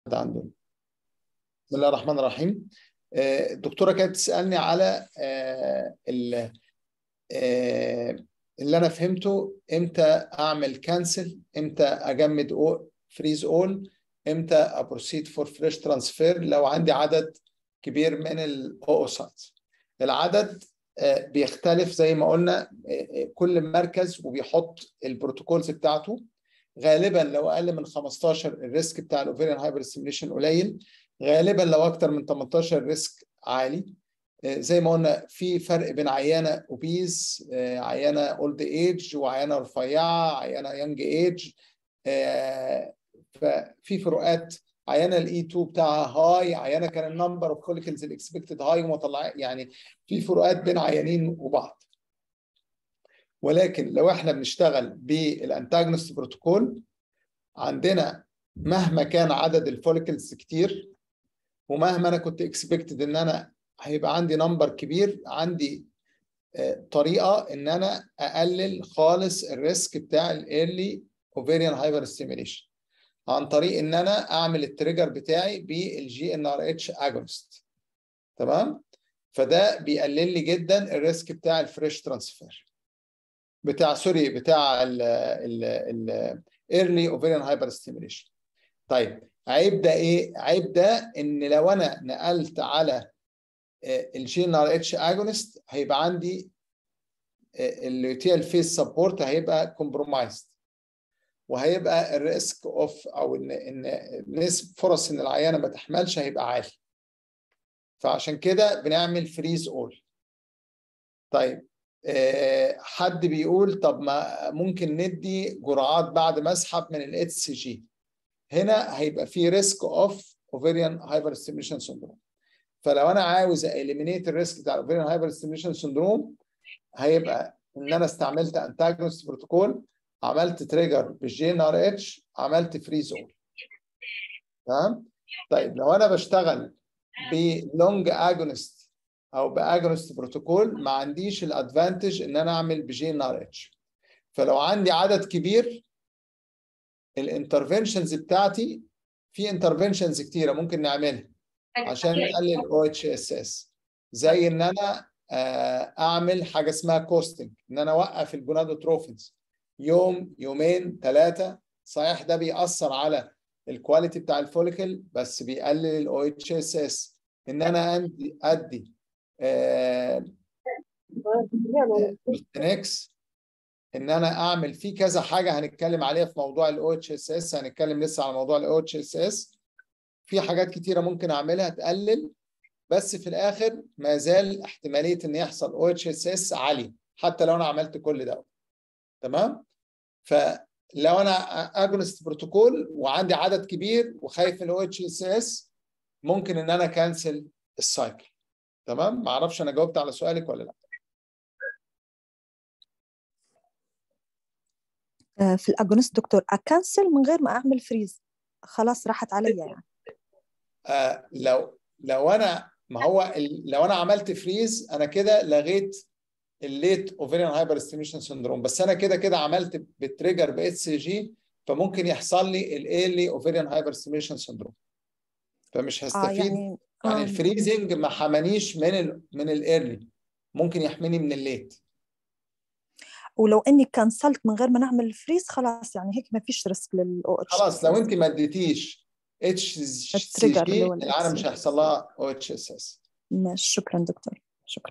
عنده بسم الله الرحمن الرحيم آه، الدكتوره كانت تسالني على آه، ال- آه، اللي انا فهمته امتى اعمل كانسل امتى اجمد فريز اول امتى ابروسيد فور فريش ترانسفير لو عندي عدد كبير من الاوسايتس العدد آه، بيختلف زي ما قلنا آه، آه، كل مركز وبيحط البروتوكولز بتاعته غالبا لو اقل من 15 الريسك بتاع الاوفيريان هايبر ستيميليشن قليل غالبا لو اكتر من 18 الريسك عالي آه، زي ما قلنا في فرق بين عيانه اوبيز عيانه اولد ايج وعيانه رفيعه عيانه يونج ايج ففي فروقات عيانه الاي 2 بتاعها هاي عيانه كان النمبر اوف فوليكلز الاكسبكتد هاي وما طلع يعني في فروقات بين عيانين وبعض ولكن لو احنا بنشتغل بالانتاجونست بروتوكول عندنا مهما كان عدد الفوليكلز كتير ومهما انا كنت اكسبكتد ان انا هيبقى عندي نمبر كبير عندي آه، طريقه ان انا اقلل خالص الريسك بتاع الايرلي اوفيريان هايبر ستيميليشن عن طريق ان انا اعمل التريجر بتاعي بالجي ان ار اتش اجونست تمام فده بيقلل لي جدا الريسك بتاع الفريش ترانسفير بتاع سوري بتاع ال ال ال early ovarian hyperstimulation طيب عيب ده ايه؟ عيب ده ان لو انا نقلت على الجي ان ار اتش اجونست هيبقى عندي اللوتيال فيس سبورت هيبقى كومبرومايزد وهيبقى الريسك اوف او ان ان نسبه فرص ان العيانه ما تحملش هيبقى عالي فعشان كده بنعمل فريز اول طيب آه، حد بيقول طب ما ممكن ندي جرعات بعد ما اسحب من الاتش سي جي هنا هيبقى في ريسك اوف اوفيريان هايبر ستيميشن سندروم فلو انا عاوز اليمينيت الريسك بتاع الاوفيريان هايبر ستيميشن سندروم هيبقى ان انا استعملت انتاجونست بروتوكول عملت تريجر بالجي ان ار اتش عملت فريز اول تمام طيب لو انا بشتغل بلونج اجونست او باجونست بروتوكول ما عنديش الادفانتج ان انا اعمل بجي ان ار اتش فلو عندي عدد كبير الانترفنشنز بتاعتي في انترفنشنز كتيره ممكن نعملها عشان نقلل او اتش اس اس زي ان انا آه، اعمل حاجه اسمها كوستنج ان انا اوقف الجونادوتروفينز يوم يومين ثلاثه صحيح ده بيأثر على الكواليتي بتاع الفوليكل بس بيقلل الاو اتش اس اس ان انا ادي ادي نكس ان انا اعمل فيه كذا حاجه هنتكلم عليها في موضوع الاو اتش اس اس هنتكلم لسه على موضوع الاو اتش اس اس في حاجات كتيره ممكن اعملها تقلل بس في الاخر ما زال احتماليه ان يحصل او اتش اس اس عاليه حتى لو انا عملت كل ده تمام فلو انا اجونست بروتوكول وعندي عدد كبير وخايف من الاو اتش اس اس ممكن ان انا كانسل السايكل تمام ما اعرفش انا جاوبت على سؤالك ولا لا آه، في الاجونست دكتور اكنسل من غير ما اعمل فريز خلاص راحت عليا يعني آه لو لو انا ما هو ال- لو انا عملت فريز انا كده لغيت الليت اوفيريان هايبر ستيميشن سندروم بس انا كده كده عملت بالتريجر ب اتش سي جي فممكن يحصل لي الايرلي اوفيريان هايبر ستيميشن سندروم فمش اه هستفيد يعني يعني آه. الفريزنج ما حمانيش من ال من الايرلي ممكن يحميني من الليت ولو اني كنسلت من غير ما نعمل فريز خلاص يعني هيك ما فيش ريسك للاو اتش خلاص لو انت ما اديتيش اتش سي التريجر اللي جي هو ال العالم مش HCG. هيحصل لها او اتش اس اس ماشي شكرا دكتور شكرا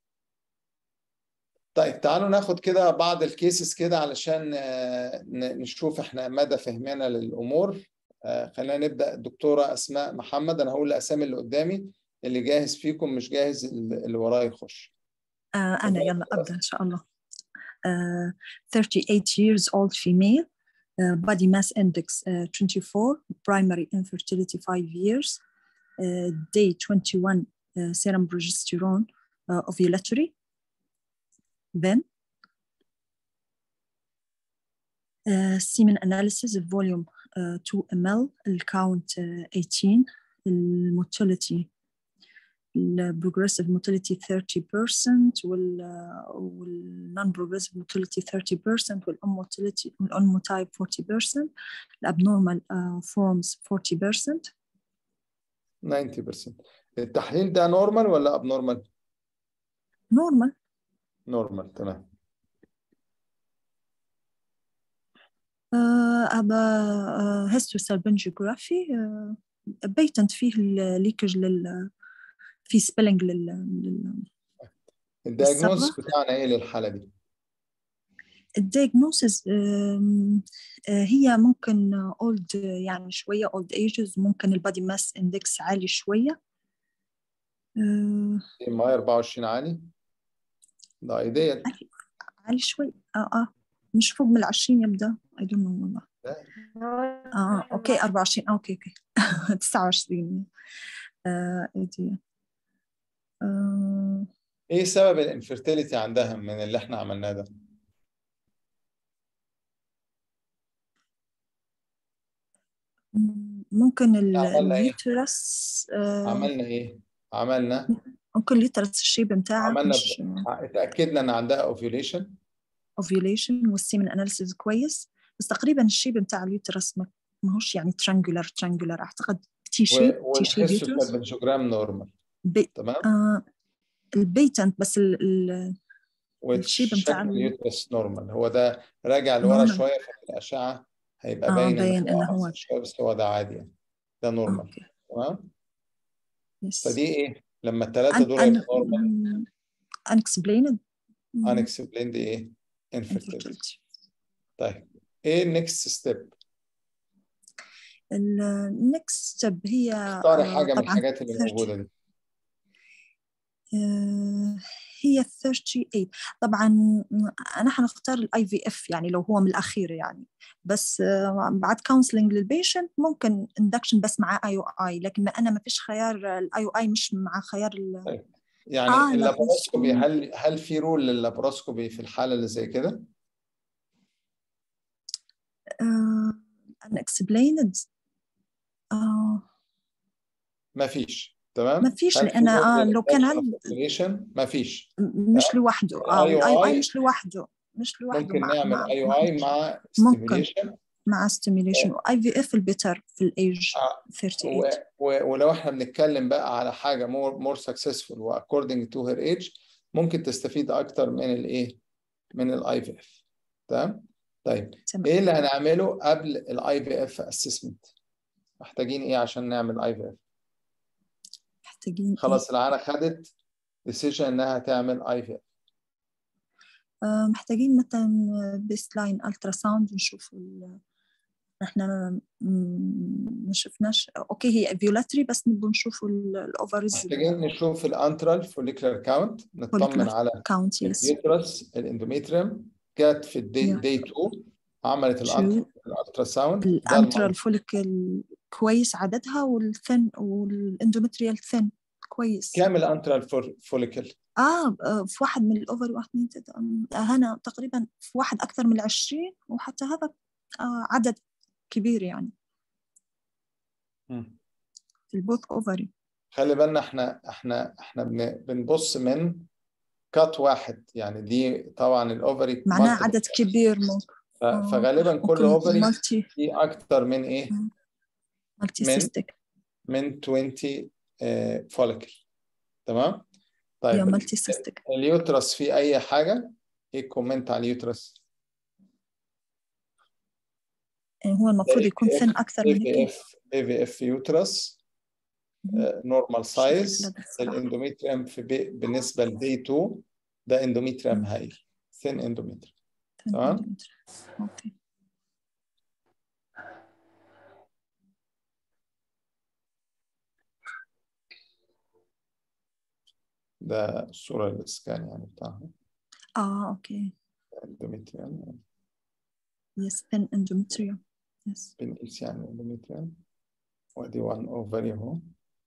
طيب تعالوا ناخد كده بعض الكيسز كده علشان آه، ن- نشوف احنا مدى فهمنا للامور آه، خلينا نبدا الدكتوره اسماء محمد انا هقول الاسامي اللي قدامي اللي جاهز فيكم مش جاهز اللي وراه يخش آه أنا يلا أبدأ إن شاء الله آه 38 years old female uh, body mass index uh, 24 primary infertility 5 years uh, day 21 uh, serum progesterone uh, ovulatory then uh, semen analysis volume uh, 2 ml الكاونت uh, 18 الموتيلity البروجريسيف موتيليتي 30% وال والنون بروجريسيف موتيليتي 30% والام موتيليتي الانمو تايب 40% الابنورمال فورمز 40% 90% التحليل ده نورمال ولا اب نورمال؟ نورمال نورمال تمام أبا هيستوسالبنجيوغرافي بيتنت فيه الليكج لل في سبيلنج لل, لل... الدياجنوز الصبغة؟ بتاعنا ايه للحاله دي؟ الدياجنوسز هي ممكن اولد يعني شويه اولد ايجز ممكن البادي ماس اندكس عالي شويه آه، ام اي 24 عالي ده ايديال عالي شوي اه اه مش فوق من العشرين يبدا I don't know والله اه اوكي 24 اوكي اوكي 29 آه ايدي آه ايه سبب الانفيرتيليتي عندها من اللي احنا عملناه ده؟ ممكن ال- عملنا إيه؟ اليوترس آه عملنا ايه؟ عملنا ممكن اليوترس الشيب بتاعها عملنا مش اتاكدنا ان عندها اوفيوليشن ovulation والسيمن اناليسيز كويس بس تقريبا الشيب بتاع اليوترس ما ما هوش يعني ترانجولار ترانجولار اعتقد تي شيب تي شيب يوترس والهيستوسالبنجوجرام نورمال بي تمام؟ آه البيتنت بس ال ال الشيب بتاع والشكل ال- اليوترس نورمال هو ده راجع لورا Normal. شويه في الاشعه هيبقى آه، باين باين إن هو- أحسن شويه بس هو ده عادي يعني ده نورمال اوكي تمام؟ يس فدي ايه؟ لما الثلاثه دول يبقوا نورمال unexplained unexplained ايه؟ infertility infertility طيب ايه النكست ستيب؟ النكست ستيب هي اختاري آه، حاجه من طبعاً الحاجات اللي 30. موجوده دي آه، هي 38 طبعا انا حنختار الاي في اف يعني لو هو من الاخير يعني بس آه، بعد كونسلنج للبيشنت ممكن اندكشن بس مع اي او اي لكن ما انا ما فيش خيار الاي او اي مش مع خيار ال- يعني آه، لا، اللاباروسكوبي بس- هل هل في رول لللاباروسكوبي في الحاله اللي زي كده؟ آه، unexplained آه ما فيش تمام؟ ما فيش هل في لأن، رول آه، لو كان للdetection of عند- ovulation؟ ما فيش م- مش لوحده اه ال الاي او IOI اي مش لوحده مش لوحده ممكن مع نعمل مع اي او مع, اي مع ممكن. stimulation مع stimulation واي في اف البيتر في الايج آه، 38 و- و- ولو احنا بنتكلم بقى على حاجه مور مور سكسسفول واكوردنج تو هير ايج ممكن تستفيد اكتر من الايه؟ من الاي في اف تمام؟ طيب تمام ايه اللي هنعمله قبل الاي في اف اسسمنت؟ محتاجين ايه عشان نعمل اي في اف؟ محتاجين إيه؟ خلاص العيانه خدت ديسيجن انها تعمل اي في اف آه، محتاجين مثلا بيس لاين الترا ساوند نشوف ال- احنا م- ما شفناش اوكي هي فيولاتري بس نبغى نشوف الاوفرز محتاجين نشوف الانترال فوليكولار كاونت نطمن على كاونت يس اليوترس الاندوميتريوم جت في الدي Yeah. دي 2 عملت Two. الالترا ساوند ده الانترال المنظر. فوليكل كويس عددها والثن والاندومتريال ثن كويس كام الانترال فوليكل آه آه، في واحد من الأوفر واحد من تد- آم، هنا تقريبا في واحد أكثر من العشرين وحتى هذا آه عدد كبير يعني في البوث أوفري خلي بالنا احنا احنا احنا بن- بنبص من كات واحد يعني دي طبعا الاوفري معناها multiple. عدد كبير ممكن ف- آه، فغالبا كل ممكن اوفري مالتي فيه اكتر من ايه مالتي من- سيستيك من 20 فوليكل تمام هي طيب مالتي سيستيك اليوترس فيه اي حاجه ايه كومنت على اليوترس يعني هو المفروض يكون ثن أكثر اي من في هيك اف اي في اف يوترس مهم. نورمال سايز لا، ده الصراحة. الاندوميتريم في بي بالنسبه لدي 2 ده اندوميتريم هايل ثين اندوميتريم ثن تمام. millimeter. أوكي ده الصوره الاسكان يعني بتاعها آه أوكي اندوميتريم يس ثن endometrium يس بنقيس يعني اندوميتريم وادي 1 اوفري اهو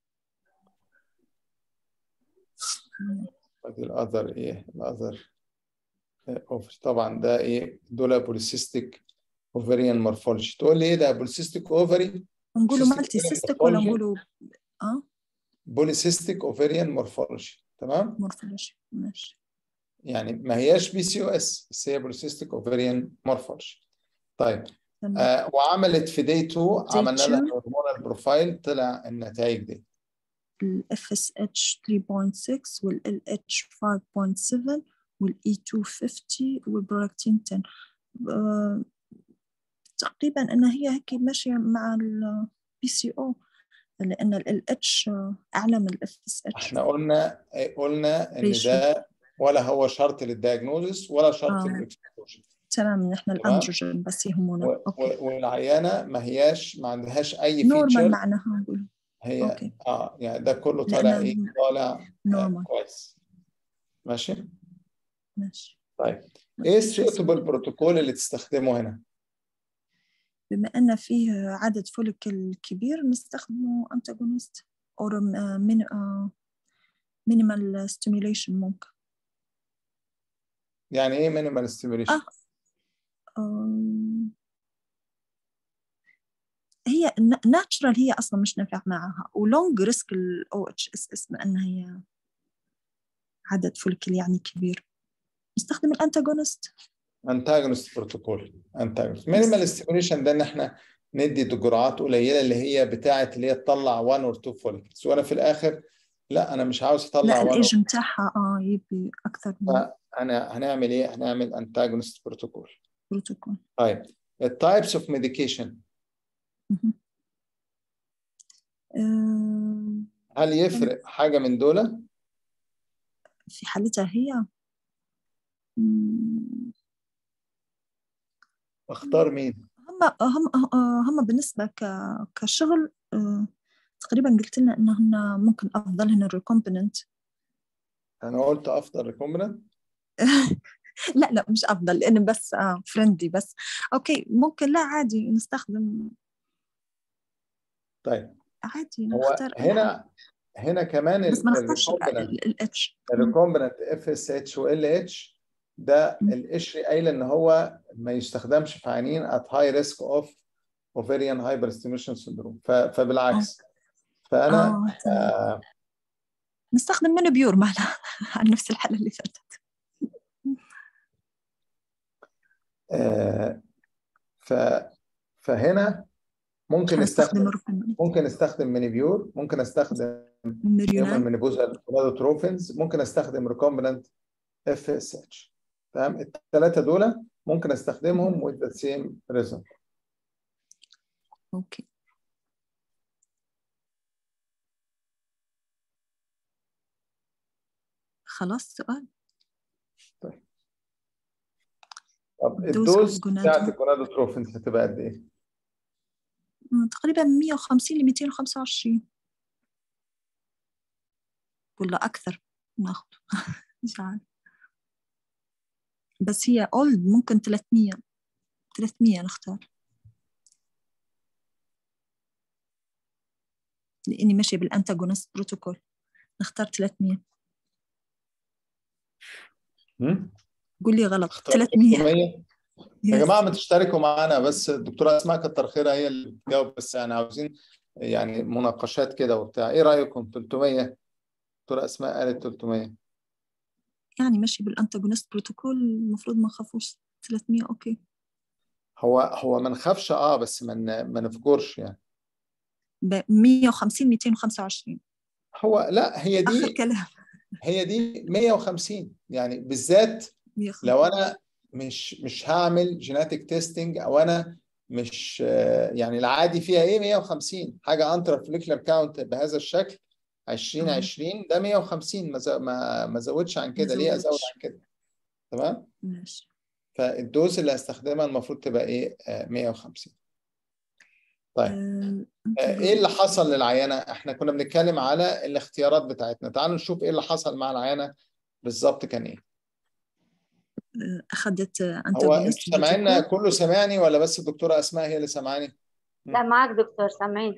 وادي الاذر ايه الاذر اوفري طبعا ده ايه دول بوليسيستيك اوفريان مورفولوجي تقول لي ايه ده بوليسيستيك اوفري نقولوا Cystic مالتي ovarian سيستيك ولا morphology. نقولوا آه بوليسيستيك اوفريان مورفولوجي تمام مورفولوجي ماشي يعني ما هياش بي سي او اس بس هي بوليسيستيك اوفريان مورفولوجي طيب تمام آه وعملت في داي 2 عملنا لها two. هرمونال بروفايل طلع النتائج دي ال FSH 3.6 وال LH 5.7 وال E250 والبرولاكتين 10 آه، تقريبا ان هي هيك ماشيه مع البي سي او لان ال LH اعلى من ال FSH احنا قلنا قلنا ان ريشيو. ده ولا هو شرط للدياجنوزس ولا شرط آه. للاكسبوجر تمام نحن تمام. الاندروجين بس يهمنا و- اوكي و- والعيانه ما هياش ما عندهاش اي نورمال فيتشر معناها نقول هي اوكي اه يعني ده كله طالع لأن ايه طالع آه نورمال كويس ماشي ماشي طيب ايه السيوتبل بروتوكول اللي تستخدمه هنا بما ان فيه عدد فوليكل كبير نستخدمه انتاجونست او مينيمال ستيميوليشن ممكن يعني ايه مينيمال ستيميوليشن آه. آم، هي ناتشرال هي اصلا مش نافع معها ولونج ريسك الاو اتش اس اس بان هي عدد فوليكل يعني كبير نستخدم الانتاجونست انتاجونست بروتوكول انتاجونست مينيمال ستيميوليشن ده ان احنا ندي جرعات قليله اللي هي بتاعه اللي هي تطلع 1 اور 2 فوليكلز وانا في الاخر لا انا مش عاوز اطلع لا 1 الايج بتاعها اه يبي اكثر من فانا هنعمل ايه هنعمل انتاجونست بروتوكول بروتوكول طيب التايبس اوف ميديكيشن مهم. آم، هل يفرق حاجه من دول في حالتها هي مم، اختار مين هم هم هم بالنسبة ك- كشغل آه، تقريبا قلت لنا انهن ممكن افضلهن الريكومبننت انا قلت افضل ريكومبننت لا لا مش افضل لان بس اه فريندلي بس اوكي ممكن لا عادي نستخدم طيب عادي هو نختار أي حاجة. هنا هنا كمان بس ما نختارش الريكومبننت الاتش الريكومبننت اف اس اتش وال اتش ده مم. القشري قايل ان هو ما يستخدمش في عيانين at high risk of ovarian hyperstimulation syndrome ف- فبالعكس فانا اه تمام. آه نستخدم من بيور معنا عن نفس الحالة اللي فاتت آه ف فهنا ممكن هنستخدم نستخدم الريكومبننت ممكن استخدم مينيبيور ممكن استخدم هيومن مليونان مينيبوزال تروفينز ممكن استخدم ريكومبننت اف اس اتش تمام الثلاثه دول ممكن استخدمهم with the same result اوكي خلاص سؤال طب الدوز الدوز of gonadotropin. بتاعت الجونادوتروفينز هتبقى قد ايه؟ مم، تقريبا 150 ل 225 ولا أكثر ناخد مش عارف بس هي اولد ممكن 300 300 نختار لاني ماشيه بالانتاجونست بروتوكول نختار 300 هم؟ قول لي غلط اختار 300 300 يا Yes. جماعه ما تشتركوا معانا بس الدكتوره اسماء كتر خيرها هي اللي بتجاوب بس يعني عاوزين يعني مناقشات كده وبتاع ايه رايكم 300 دكتوره اسماء قالت 300 يعني ماشي بالانتاجونست بروتوكول المفروض ما نخافوش 300 اوكي هو هو ما نخافش اه بس ما ن- ما نفجرش يعني ب 150 225 هو لا هي اخر دي كلام هي دي 150 يعني بالذات 150 لو انا مش مش هعمل جيناتيك تيستنج او انا مش آه، يعني العادي فيها ايه 150 حاجه انترا فوليكولار كاونت بهذا الشكل 20 آه. 20 ده 150 ما ز- ما ما زودش عن كده ليه ازود زودش. عن كده تمام ماشي فالدوز اللي هستخدمها المفروض تبقى ايه آه، 150 طيب آه، آه، ايه اللي حصل للعيانه احنا كنا بنتكلم على الاختيارات بتاعتنا تعالوا نشوف ايه اللي حصل مع العيانه بالظبط كان ايه آه، اخذت هو انتوا انتاجونست سامعيننا كله سامعني ولا بس الدكتوره اسماء هي اللي سامعاني لا معك دكتور سامعين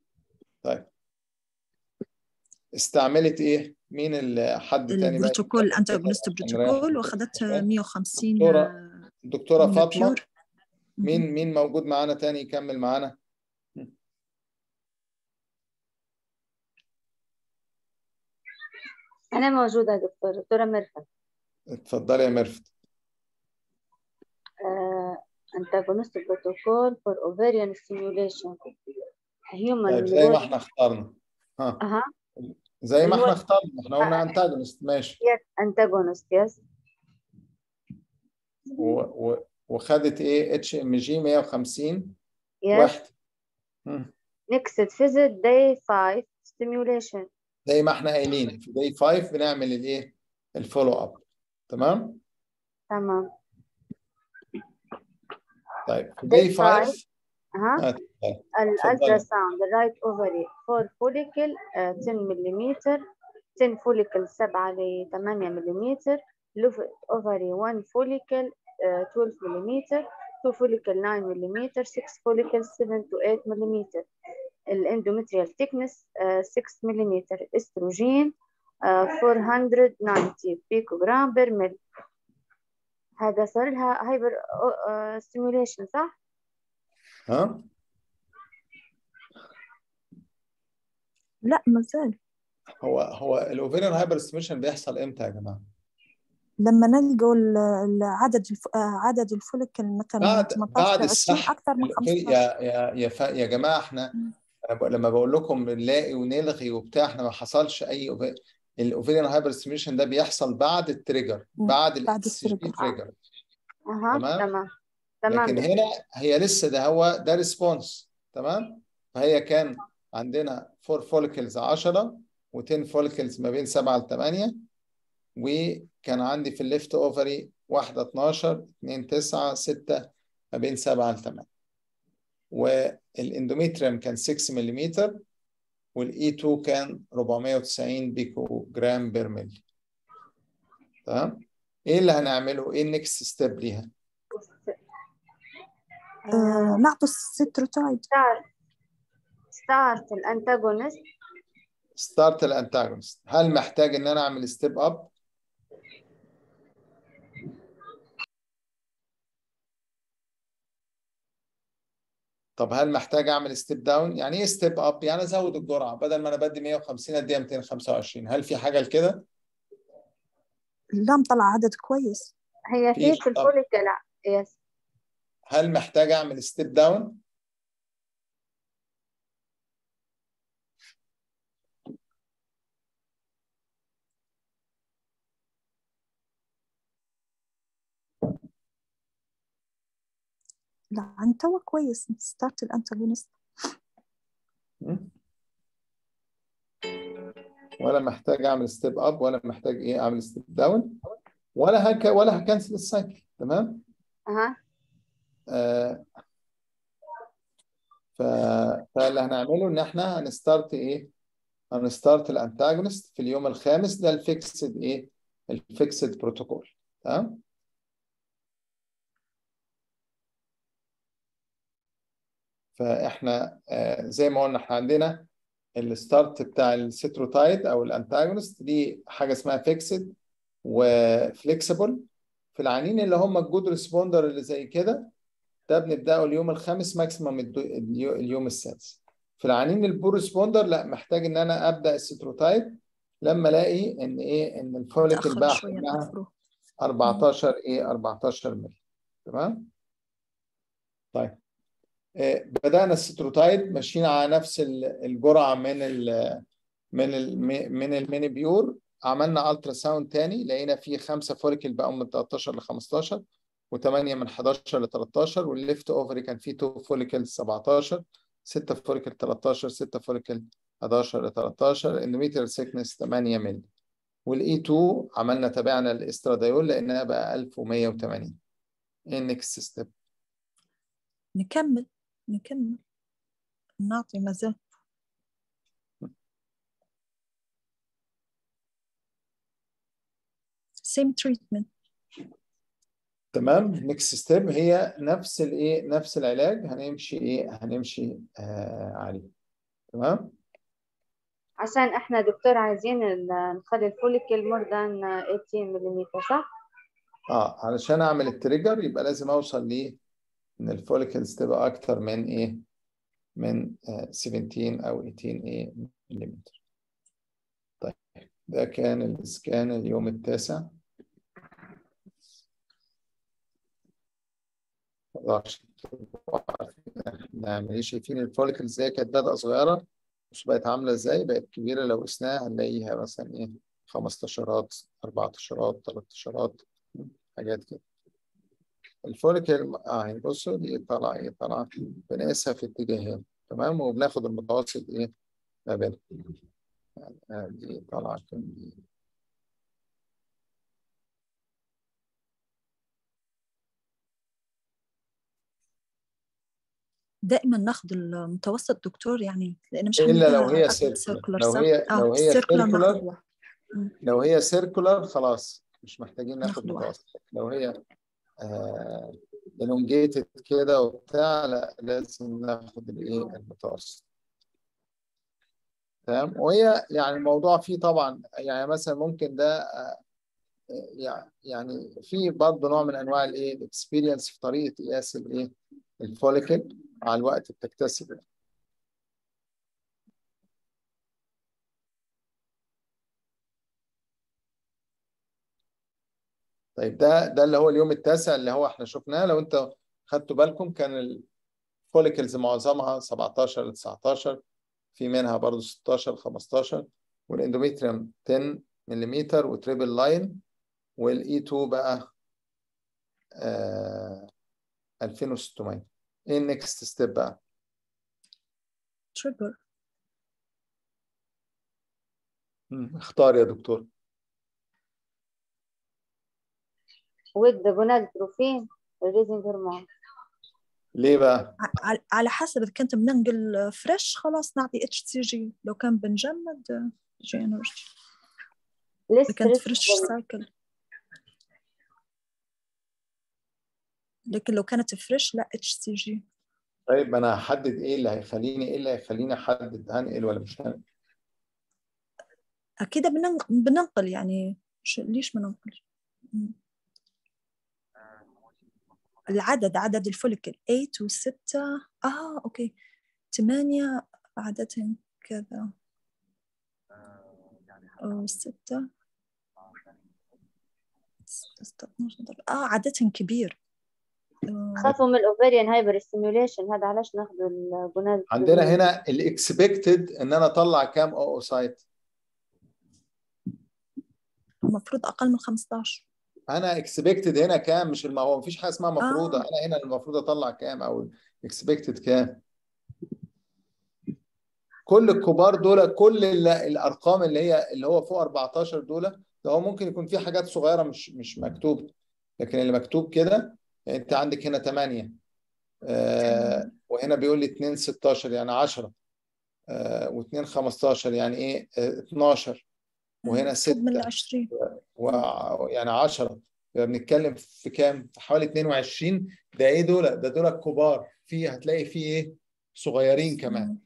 استعملت ايه مين اللي حد تاني بقى البروتوكول يتكلم انتاجونست عشان نريح بروتوكول الدكتورة. واخذت تمام. 150 دكتورة- آه، الدكتوره من فاطمه البيور. مين مين موجود معانا تاني يكمل معانا أنا موجودة يا دكتور دكتورة مرفت اتفضلي يا ميرفت آه، antagonist protocol for ovarian stimulation human طيب زي ما minimal- احنا اخترنا ها أها زي ما اللي احنا هو- اخترنا احنا قلنا انتاجونست ماشي antagonist yes و... و... وخدت ايه اتش ام جي 150 yes واحد مم. next visit day 5 stimulation زي ما احنا قايلين في داي 5 بنعمل الايه الفولو اب تمام تمام طيب في Day داي five. 5 ها آه، اتفضل. الالترا ساوند الرايت اوفري 4 فوليكل 10 ملم 10 فوليكل 7 ل 8 ملم لوفت اوفري 1 فوليكل 12 ملم 2 فوليكل 9 ملم 6 فوليكل 7 to 8 ملم الاندومتريال thickness 6 ملم استروجين 490 بيكوغرام بير مل هذا صار لها هايبر ستيموليشن صح؟ ها لا ما زال هو هو الاوفيريان هايبر ستيميشن بيحصل امتى يا جماعه؟ لما نلقوا ال- ال- عدد الف... آه، عدد الفوليكل مثلا من بعد 18 بعد ل 20 السحب اكثر من الأوفيري- 15 يا يا يا ف... يا جماعه احنا مم. أنا ب- لما بقول لكم بنلاقي ونلغي وبتاع احنا ما حصلش اي أوفي... الاوفيريان هايبر ستيميشن ده بيحصل بعد التريجر مم. بعد بعد الاس جي التريجر. تريجر اها تمام. تمام تمام لكن هنا هي لسه ده هو ده ريسبونس تمام فهي كان عندنا 4 فوليكلز 10 و10 فوليكلز ما بين 7 ل 8 وكان عندي في الليفت اوفري واحده 12 2 9 6 ما بين 7 ل 8 والاندوميتريوم كان 6 ملم والاي 2 كان 490 بيكو جرام بير ملي تمام ايه اللي هنعمله ايه النكست ستيب ليها آه، نعطي الستروتايد ستارت ستارت الانتاجونست ستارت الانتاجونست هل محتاج ان انا اعمل ستيب اب طب هل محتاج اعمل ستيب داون يعني ايه ستيب اب يعني ازود الجرعه بدل ما انا بدي 150 اديها 225 هل في حاجه لكده لا مطلع عدد كويس هي في في في طب. الفوليكل يس هل محتاج اعمل ستيب داون لا عن توا كويس ستارت الانتاجونست ولا محتاج اعمل ستيب اب ولا محتاج ايه اعمل ستيب داون ولا هك ولا هكنسل السايكل تمام اها آه ف... فاللي هنعمله ان احنا هنستارت ايه هنستارت الانتاجونست في اليوم الخامس ده الفيكسد ايه الفيكسد بروتوكول تمام فاحنا آه زي ما قلنا احنا عندنا الستارت بتاع الستروتايد او الانتاجونست دي حاجه اسمها فيكسد وفليكسيبل في العنين اللي هم الجود ريسبوندر اللي زي كده ده بنبداه اليوم الخامس ماكسيمم اليوم السادس في العنين البور ريسبوندر لا محتاج ان انا ابدا الستروتايد لما الاقي ان ايه ان الفوليكل تاخر بقى شويه حجمها المفروض 14 ايه 14 مللي تمام طيب آه، بدأنا الستروتايد ماشيين على نفس ال- الجرعة من ال من ال من الميني بيور عملنا الترا ساوند تاني لقينا فيه خمسة فوليكل بقوا من 13 ل 15 و8 من 11 ل 13 والليفت اوفري كان فيه 2 فوليكل 17 6 فوليكل 13 6 فوليكل 11 ل 13 اندوميتريال سيكنس 8 مللي والاي 2 عملنا تابعنا الاسترادايول لانها بقى 1180 ايه النكست ستيب نكمل نكمل نعطي مازال same treatment تمام نكست ستيب هي نفس الايه نفس العلاج هنمشي ايه هنمشي آه عليه تمام عشان احنا دكتور عايزين ال- نخلي الفوليكل مور ذان 18 ملم صح؟ اه علشان اعمل التريجر يبقى لازم اوصل ليه ان الفوليكلز تبقى اكتر من ايه من آه 17 او 18 ايه ملم طيب ده كان الاسكان اليوم التاسع عشان تبقوا عارفين احنا بنعمل ايه شايفين الفوليكلز زي كانت بدأة صغيرة بص بقت عامله ازاي بقت كبيره لو قسناها هنلاقيها مثلا ايه 15 14 13 حاجات كده الفوليكل اه بصوا دي طالعه ايه طالعه بنقيسها في اتجاهين تمام وبناخد المتوسط ايه ما بينهم يعني آه دي طالعه كام دي دائما ناخذ المتوسط دكتور يعني لان مش الا لو هنعملها هي حسب سيركولر circular لو صح؟ هي آه، لو هي circular ناخذ سيركولر واحد. لو هي سيركولر خلاص مش محتاجين ناخد ناخد واحد. متوسط لو هي آه elongated كده وبتاع لا لازم ناخد الايه المتوسط تمام وهي يعني الموضوع فيه طبعا يعني مثلا ممكن ده آه، يع- يعني في برضه نوع من انواع الايه الاكسبيرينس في طريقه قياس الايه الفوليكل مع الوقت بتكتسب طيب ده ده اللي هو اليوم التاسع اللي هو احنا شفناه لو انت خدتوا بالكم كان الفوليكلز معظمها 17 ل 19 في منها برضه 16 15 والاندوميتريوم 10 ملم وتريبل لاين والاي 2 بقى آه 2600 ايه النكست ستيب بقى؟ تريبل مم، اختار يا دكتور with the gonadotropin releasing hormone ليه بقى؟ ع- على- على حسب اذا كنت بننقل فريش خلاص نعطي اتش سي جي لو كان بنجمد جي انرجي less اذا كانت stress فريش hormone. سايكل لكن لو كانت فريش لا اتش سي جي طيب انا هحدد ايه اللي هيخليني ايه اللي هيخليني احدد هنقل ولا مش هنقل؟ اكيد بننق- بننقل يعني ش- ليش بننقل مم. العدد عدد الفوليكل 8 و6 اه اوكي 8 عددهم كذا وستة ستة 12 اه عددهم كبير آه، خافوا من الاوفيريان هايبر ستيميوليشن هذا علاش ناخذوا الجوناد عندنا هنا الاكسبكتد ان انا اطلع كام او سايت المفروض اقل من 15 انا اكسبكتد هنا كام مش الم... هو مفيش حاجه اسمها مفروضه آه. انا هنا المفروض اطلع كام او اكسبكتد كام كل الكبار دول كل ال- الارقام اللي هي اللي هو فوق 14 دول ده هو ممكن يكون في حاجات صغيره مش مش مكتوب لكن اللي مكتوب كده يعني انت عندك هنا 8 آه وهنا بيقول لي 2 16 يعني 10 آه و2 15 يعني ايه آه 12 وهنا فوق من 6 20 ويعني 10 يبقى بنتكلم في كام؟ في حوالي 22 ده ايه دول؟ ده دول الكبار في هتلاقي في ايه؟ صغيرين كمان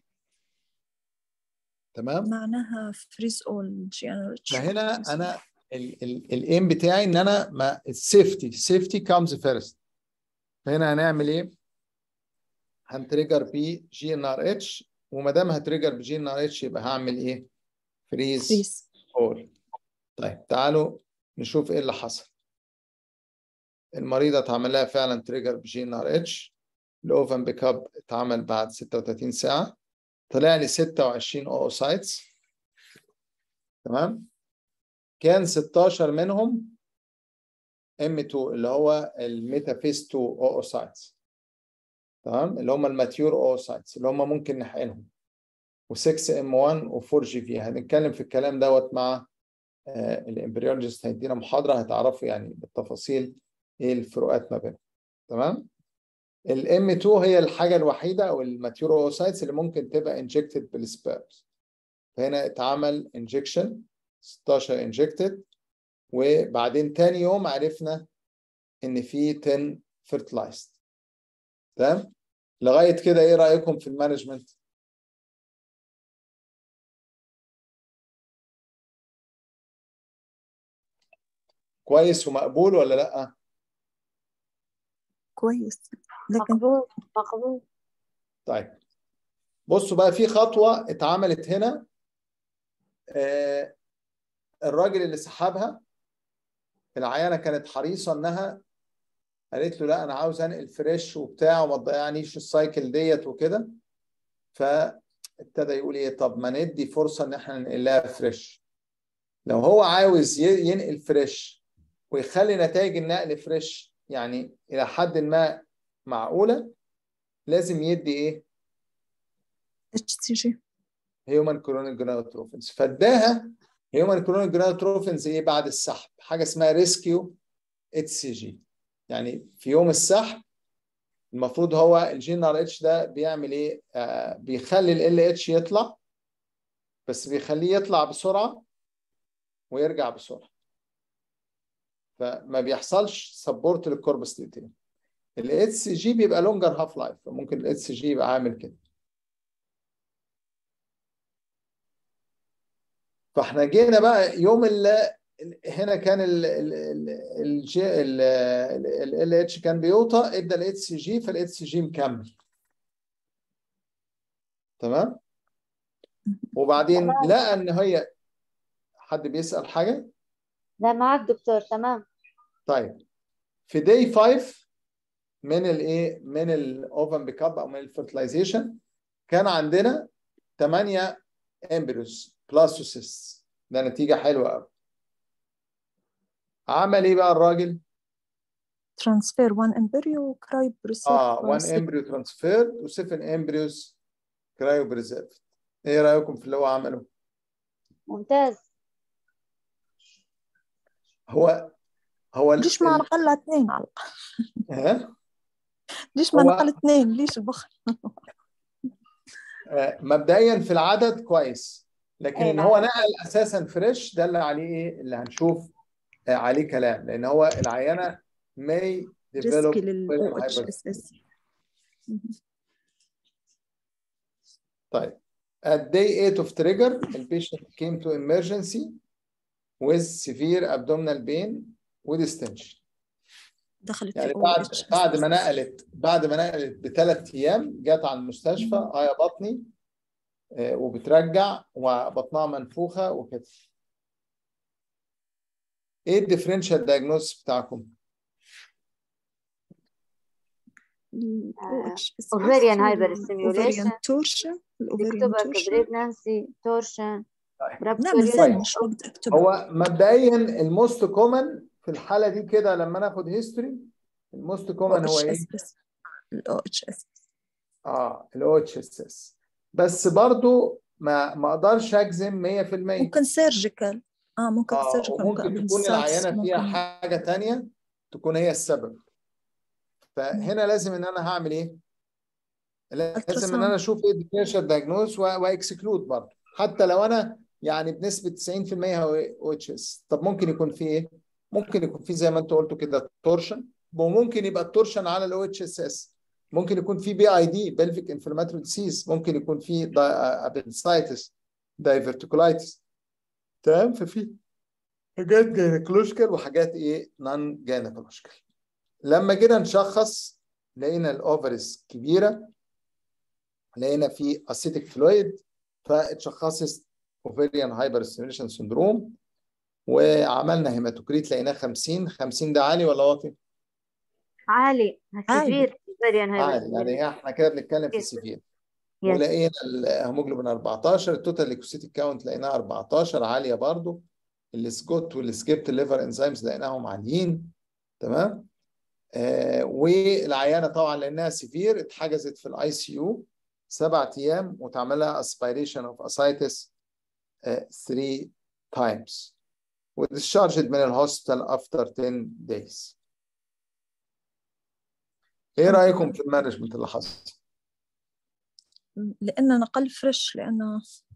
تمام؟ معناها فريز اول جي انرجي فهنا انا الايم بتاعي ان انا ما السيفتي السيفتي كامز فيرست فهنا هنعمل ايه؟ هنتريجر بي جي ان ار اتش وما دام هتريجر بجي ان ار اتش يبقى هعمل ايه؟ فريز فريز اول طيب تعالوا نشوف ايه اللي حصل المريضه اتعمل لها فعلا تريجر بجي ان ار اتش الاوفن بيك اب اتعمل بعد 36 ساعه طلع لي 26 اوسايتس تمام كان 16 منهم M2 اللي هو الميتافيز 2 اوسايتس تمام اللي هم الماتيور اوسايتس اللي هم ممكن نحقنهم و6 M1 و4 جي في هنتكلم في الكلام دوت مع آه الامبريولوجيست هيدينا محاضره هتعرفوا يعني بالتفاصيل ايه الفروقات ما بينهم تمام الام 2 هي الحاجه الوحيده او الماتيور اوسايتس اللي ممكن تبقى انجكتد بالسبيرمز فهنا اتعمل انجكشن 16 انجكتد وبعدين تاني يوم عرفنا ان في 10 فيرتلايزد تمام لغايه كده ايه رايكم في المانجمنت كويس ومقبول ولا لا كويس لكن مقبول مقبول طيب بصوا بقى في خطوه اتعملت هنا آه الراجل اللي سحبها العيانه كانت حريصه انها قالت له لا انا عاوز انقل فريش وبتاع وما تضيعنيش السايكل ديت وكده ف ابتدى يقول ايه طب ما ندي فرصه ان احنا ننقلها فريش لو هو عاوز ي- ينقل فريش ويخلي نتائج النقل فريش يعني الى حد ما معقوله لازم يدي ايه اتش تي جي هيومن كرونيك جونادوتروفنز فاداها هيومن كرونيك جونادوتروفنز ايه بعد السحب حاجه اسمها ريسكيو اتش سي جي يعني في يوم السحب المفروض هو الجين ار اتش ده بيعمل ايه آه بيخلي ال اتش يطلع بس بيخليه يطلع بسرعه ويرجع بسرعه فما بيحصلش سبورت للكوربستيتين الاتش سي جي بيبقى لونجر هاف لايف فممكن الاتش سي جي يبقى عامل كده فاحنا جينا بقى يوم اللي هنا كان ال ال ال ال ال اتش كان بيوطى ادى الاتش سي جي فالاتش سي جي مكمل تمام وبعدين لقى ان هي حد بيسأل حاجة لا معك دكتور تمام طيب في داي 5 من الايه من الاوفن بيك اب او من الفيرتلايزيشن كان عندنا 8 امبريوس بلاسوسيست ده نتيجة حلوة قوي عمل ايه بقى الراجل؟ ترانسفير 1 امبريو كرايب ريسيرش اه 1 امبريو ترانسفير و7 امبريوس كرايو بريزيرف ايه رايكم في اللي هو عمله؟ ممتاز هو هو ال- ليش ما ال- نقل اثنين على ها؟ ليش ما هو- نقل اثنين ليش البخل آه، مبدئيا في العدد كويس لكن أي ان هو نعم. نقل اساسا فريش ده اللي عليه ايه اللي هنشوف آه، عليه كلام لان هو العينه may develop ريسكي للاو اتش hyper- اس اس طيب at day 8 of trigger the patient came to emergency with severe abdominal pain وديستنشن دخلت يعني في بعد OH بعد ما نقلت بعد ما نقلت بثلاث ايام جت على المستشفى اه يا بطني آه، وبترجع وبطنها منفوخه وكده ايه الديفرنشال دايجنوز بتاعكم؟ ovarian hyperstimulation. تورشن الاوفريان يكتبك تورشن بريجنانسي تورشن لا مازال مش وقت اكتبها هو مبدئيا الموست كومن في الحاله دي كده لما ناخد هيستوري الموست كومن هو ايه؟ الاو اتش اس اه الاو اتش اس اس بس برضو ما ما اقدرش اجزم 100% ممكن سيرجيكال اه ممكن اه سيرجيكال وممكن تكون العينه فيها حاجه تانية تكون هي السبب فهنا لازم ان انا هعمل ايه؟ لازم ان انا اشوف ايه الديفرنشال دايجنوز واكسكلود برضه حتى لو انا يعني بنسبه 90% هو او اتش اس طب ممكن يكون في ايه؟ ممكن يكون في زي ما انت قلتوا كده تورشن وممكن يبقى التورشن على الاو اتش اس اس ممكن يكون في بي اي دي بلفيك انفلاماتوري ديسيز ممكن يكون في ابنسايتس دايفرتيكولايتس تمام ففي حاجات جينيكولوجيكال وحاجات ايه نون جينيكولوجيكال لما جينا نشخص لقينا الاوفرز كبيره لقينا في اسيتيك فلويد فاتشخصت اوفيريان هايبر ستيميليشن سندروم وعملنا هيماتوكريت لقيناه 50 50 ده عالي ولا واطي؟ عالي سيفير ovarian عالي يعني احنا كده بنتكلم في Yes. سيفير Yes. ولقينا الهيموجلوبين 14 التوتال ليكوسيتيك كاونت لقيناها 14 عاليه برضو السكوت والسكيبت ليفر انزيمز لقيناهم عاليين تمام آه والعيانه طبعا لانها سيفير اتحجزت في الاي سي يو سبع ايام واتعمل لها اسبيريشن اوف اسايتس 3 تايمز وديscharged من الهوسبيتال افتر 10 days ايه رايكم في المانجمنت اللي حصل؟ لانه نقل فريش لانه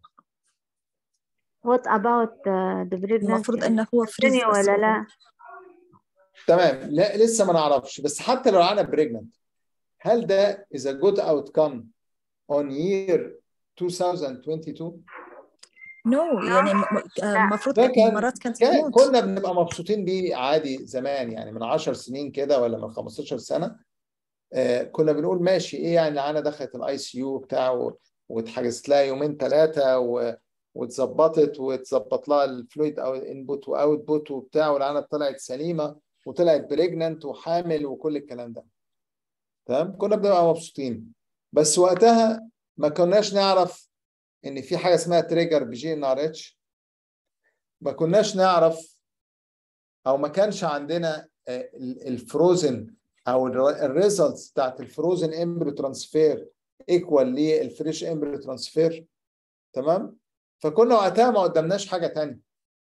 what about uh, the pregnancy المفروض انه هو فريز continue ولا لا تمام لا لسه ما نعرفش بس حتى لو انا بريجننت هل ده is a good outcome on year 2022 نو no, يعني م- م- آه، المفروض ده كان- مرات كانت كان تموت كنا بنبقى مبسوطين بيه عادي زمان يعني من 10 سنين كده ولا من 15 سنه آه كنا بنقول ماشي ايه يعني انا دخلت الاي سي يو بتاعه واتحجزت لها يومين ثلاثه و... واتظبطت واتظبط لها الفلويد او انبوت واوت بوت وبتاع والعينه طلعت سليمه وطلعت بريجننت وحامل وكل الكلام ده تمام كنا بنبقى مبسوطين بس وقتها ما كناش نعرف ان في حاجه اسمها تريجر بجي ان ار اتش ما كناش نعرف او ما كانش عندنا الفروزن او الريزلتس بتاعت الفروزن امبريو ترانسفير ايكوال للفريش امبريو ترانسفير تمام فكنا وقتها ما قدامناش حاجه تانية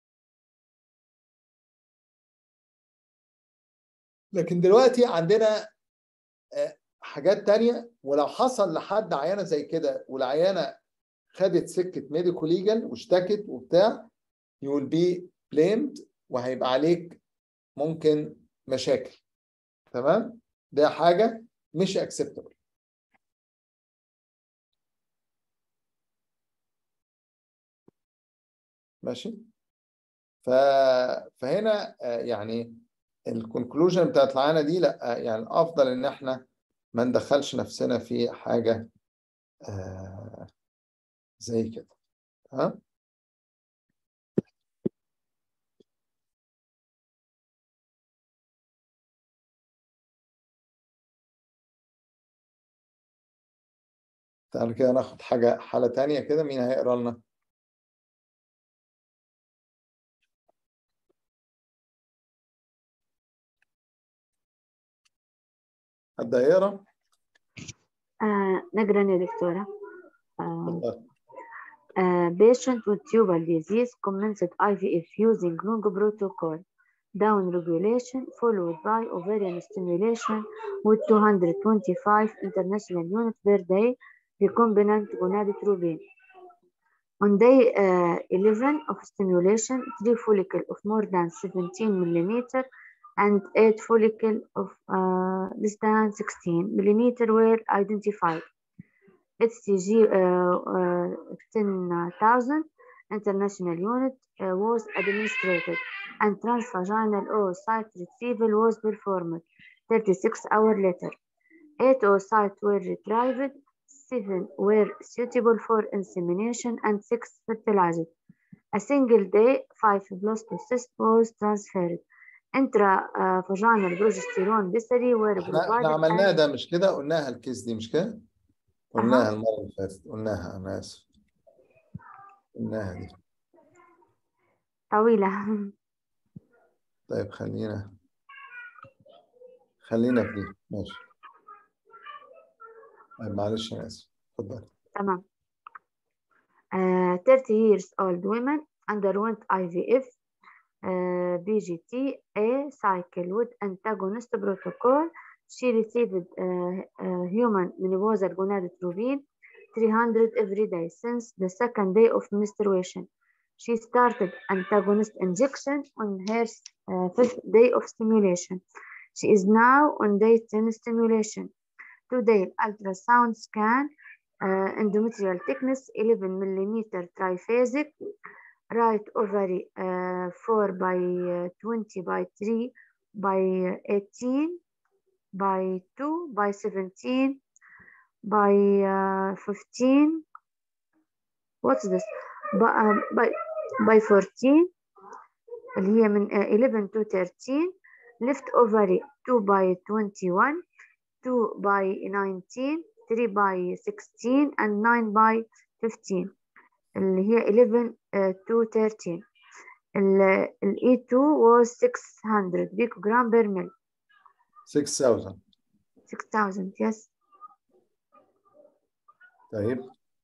لكن دلوقتي عندنا حاجات تانية ولو حصل لحد عيانه زي كده والعيانه خدت سكه ميديكو ليجال واشتكت وبتاع you will be blamed وهيبقى عليك ممكن مشاكل تمام ده حاجه مش acceptable ماشي ف... فهنا يعني الكونكلوجن بتاعت العانه دي لا يعني الافضل ان احنا ما ندخلش نفسنا في حاجه آه زي كده ها تعالى كده ناخد حاجة حالة تانية كده مين هيقرا لنا؟ حد هيقرا؟ آه نقرا يا دكتورة آه اتفضل. Uh, patient with tubal disease commenced IVF using long protocol down regulation followed by ovarian stimulation with 225 international units per day recombinant gonadotropin. On day uh, 11 of stimulation, three follicle of more than 17 millimeter and eight follicle of uh, less than 16 millimeter were identified. HCG uh, uh, 10,000 international unit uh, was administered and transvaginal oocyte retrieval was performed 36 hours later. Eight oocytes were retrieved, seven were suitable for insemination and six fertilized. A single day, five blastocysts was transferred. Intravaginal progesterone visceri were احنا provided احنا عملناها as- ده مش كده قلناها الكيس دي مش كده؟ قلناها المرة اللي فاتت قلناها أنا آسف قلناها دي طويلة طيب خلينا خلينا في دي ماشي طيب معلش أنا آسف اتفضل تمام. Uh, 30 years old women underwent IVF uh, BGT A cycle with antagonist protocol. She received uh, uh, human menopausal gonadotropin 300 every day since the second day of menstruation. She started antagonist injection on her uh, fifth day of stimulation. She is now on day 10 stimulation. Today, ultrasound scan uh, endometrial thickness 11 millimeter triphasic, right ovary uh, 4 by uh, 20 by 3 by uh, 18 by 2 by 17 by uh, 15 what's this by, um, by, by 14 اللي هي من uh, 11 to 13 left ovary 2 by 21 2 by 19 3 by 16 and 9 by 15 اللي هي 11 uh, to 13 ال ال E2 was 600 picogram per mil 6000 6000 yes طيب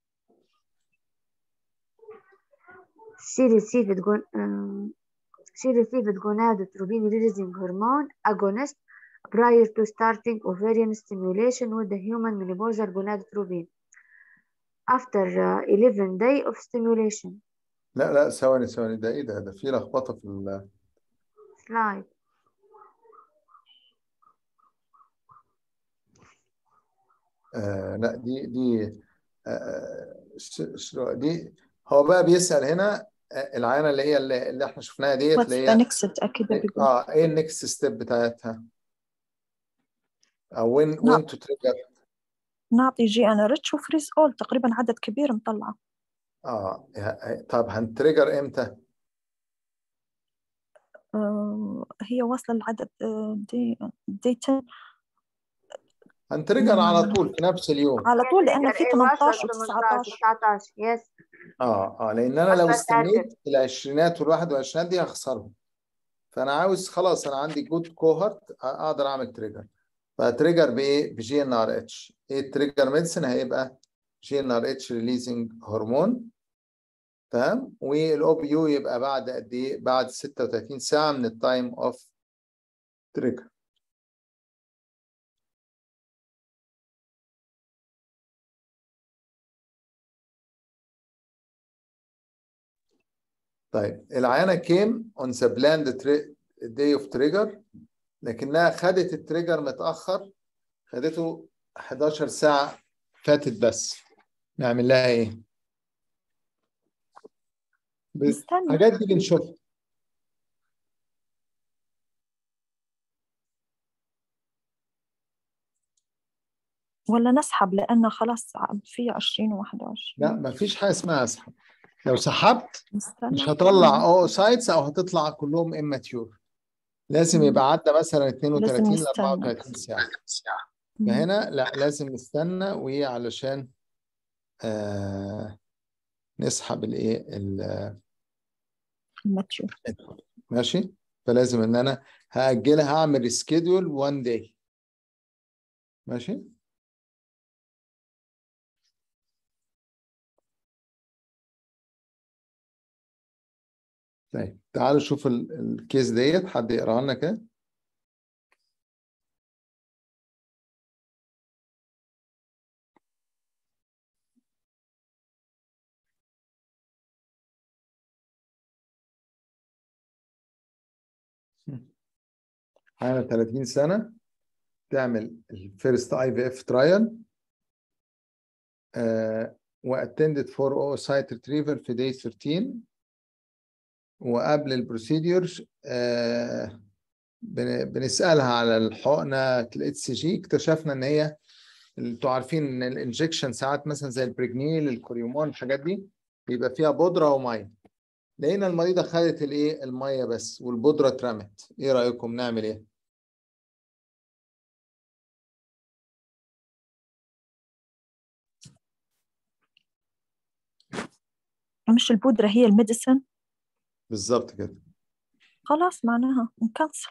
she received gon um, she received gonadotropin releasing hormone agonist prior to starting ovarian stimulation with the human menopausal gonadotropin after uh, 11 day of stimulation لا لا ثواني ثواني ده إيه ده ده في لخبطة في ال slide آه لا دي دي آه ش- ش- دي هو بقى بيسأل هنا آه، العينة اللي هي اللي, اللي احنا شفناها ديت What's اللي the هي next كده بيقول اه ايه النكست ستيب بتاعتها او وين لا. وين تو تريجر نعطي جي ان ريتش وفريز اول تقريبا عدد كبير مطلعه اه ه- طب هنتريجر امتى آه، هي واصلة لعدد آه، دي دي 10 هنتريجر على طول في نفس اليوم على طول لأن trigger في إيه 18 و 18 19 19 yes اه اه لان انا لو عشان استنيت العشرينات والواحد والعشرينات دي هخسرهم فانا عاوز خلاص انا عندي جود كوهورت اقدر اعمل تريجر فتريجر بايه بجي ان ار اتش ايه التريجر ميديسن هيبقى جي ان ار اتش ريليزنج هرمون تمام والاو بي يو يبقى بعد قد ايه بعد 36 ساعه من التايم اوف تريجر طيب العيانه كيم اون ذا بلاند داي اوف تريجر لكنها خدت التريجر متاخر خدته 11 ساعه فاتت بس نعمل لها ايه؟ ب- نستنى الحاجات دي بنشوفها ولا نسحب لأنه خلاص في 20 و 21 لا ما فيش حاجه اسمها اسحب لو سحبت نستنى مش هطلع او سايتس او هتطلع كلهم اماتيور لازم مم. يبقى عدى مثلا 32 ل نستنى. 34 ساعه مم. فهنا لا لازم نستنى وايه علشان آه نسحب الايه ال- الماتيور ماشي فلازم ان انا هاجلها هعمل سكيدول 1 داي ماشي طيب تعالوا شوف ال- الكيس ديت حد يقراها لنا كده عندها 30 سنة تعمل الفيرست اي في اف ترايل واتندد فور او سايت ريتريفل في داي 13 وقبل البروسيدور آه بن- بنسألها على الحقنة الاتش سي جي اكتشفنا ان هي انتوا عارفين ان الانجكشن ساعات مثلا زي البريجنيل الكوريومون الحاجات دي بيبقى فيها بودرة ومية لقينا المريضة خدت الايه المية بس والبودرة اترمت ايه رأيكم نعمل ايه؟ مش البودرة هي الميديسن بالظبط كده خلاص معناها نكنسل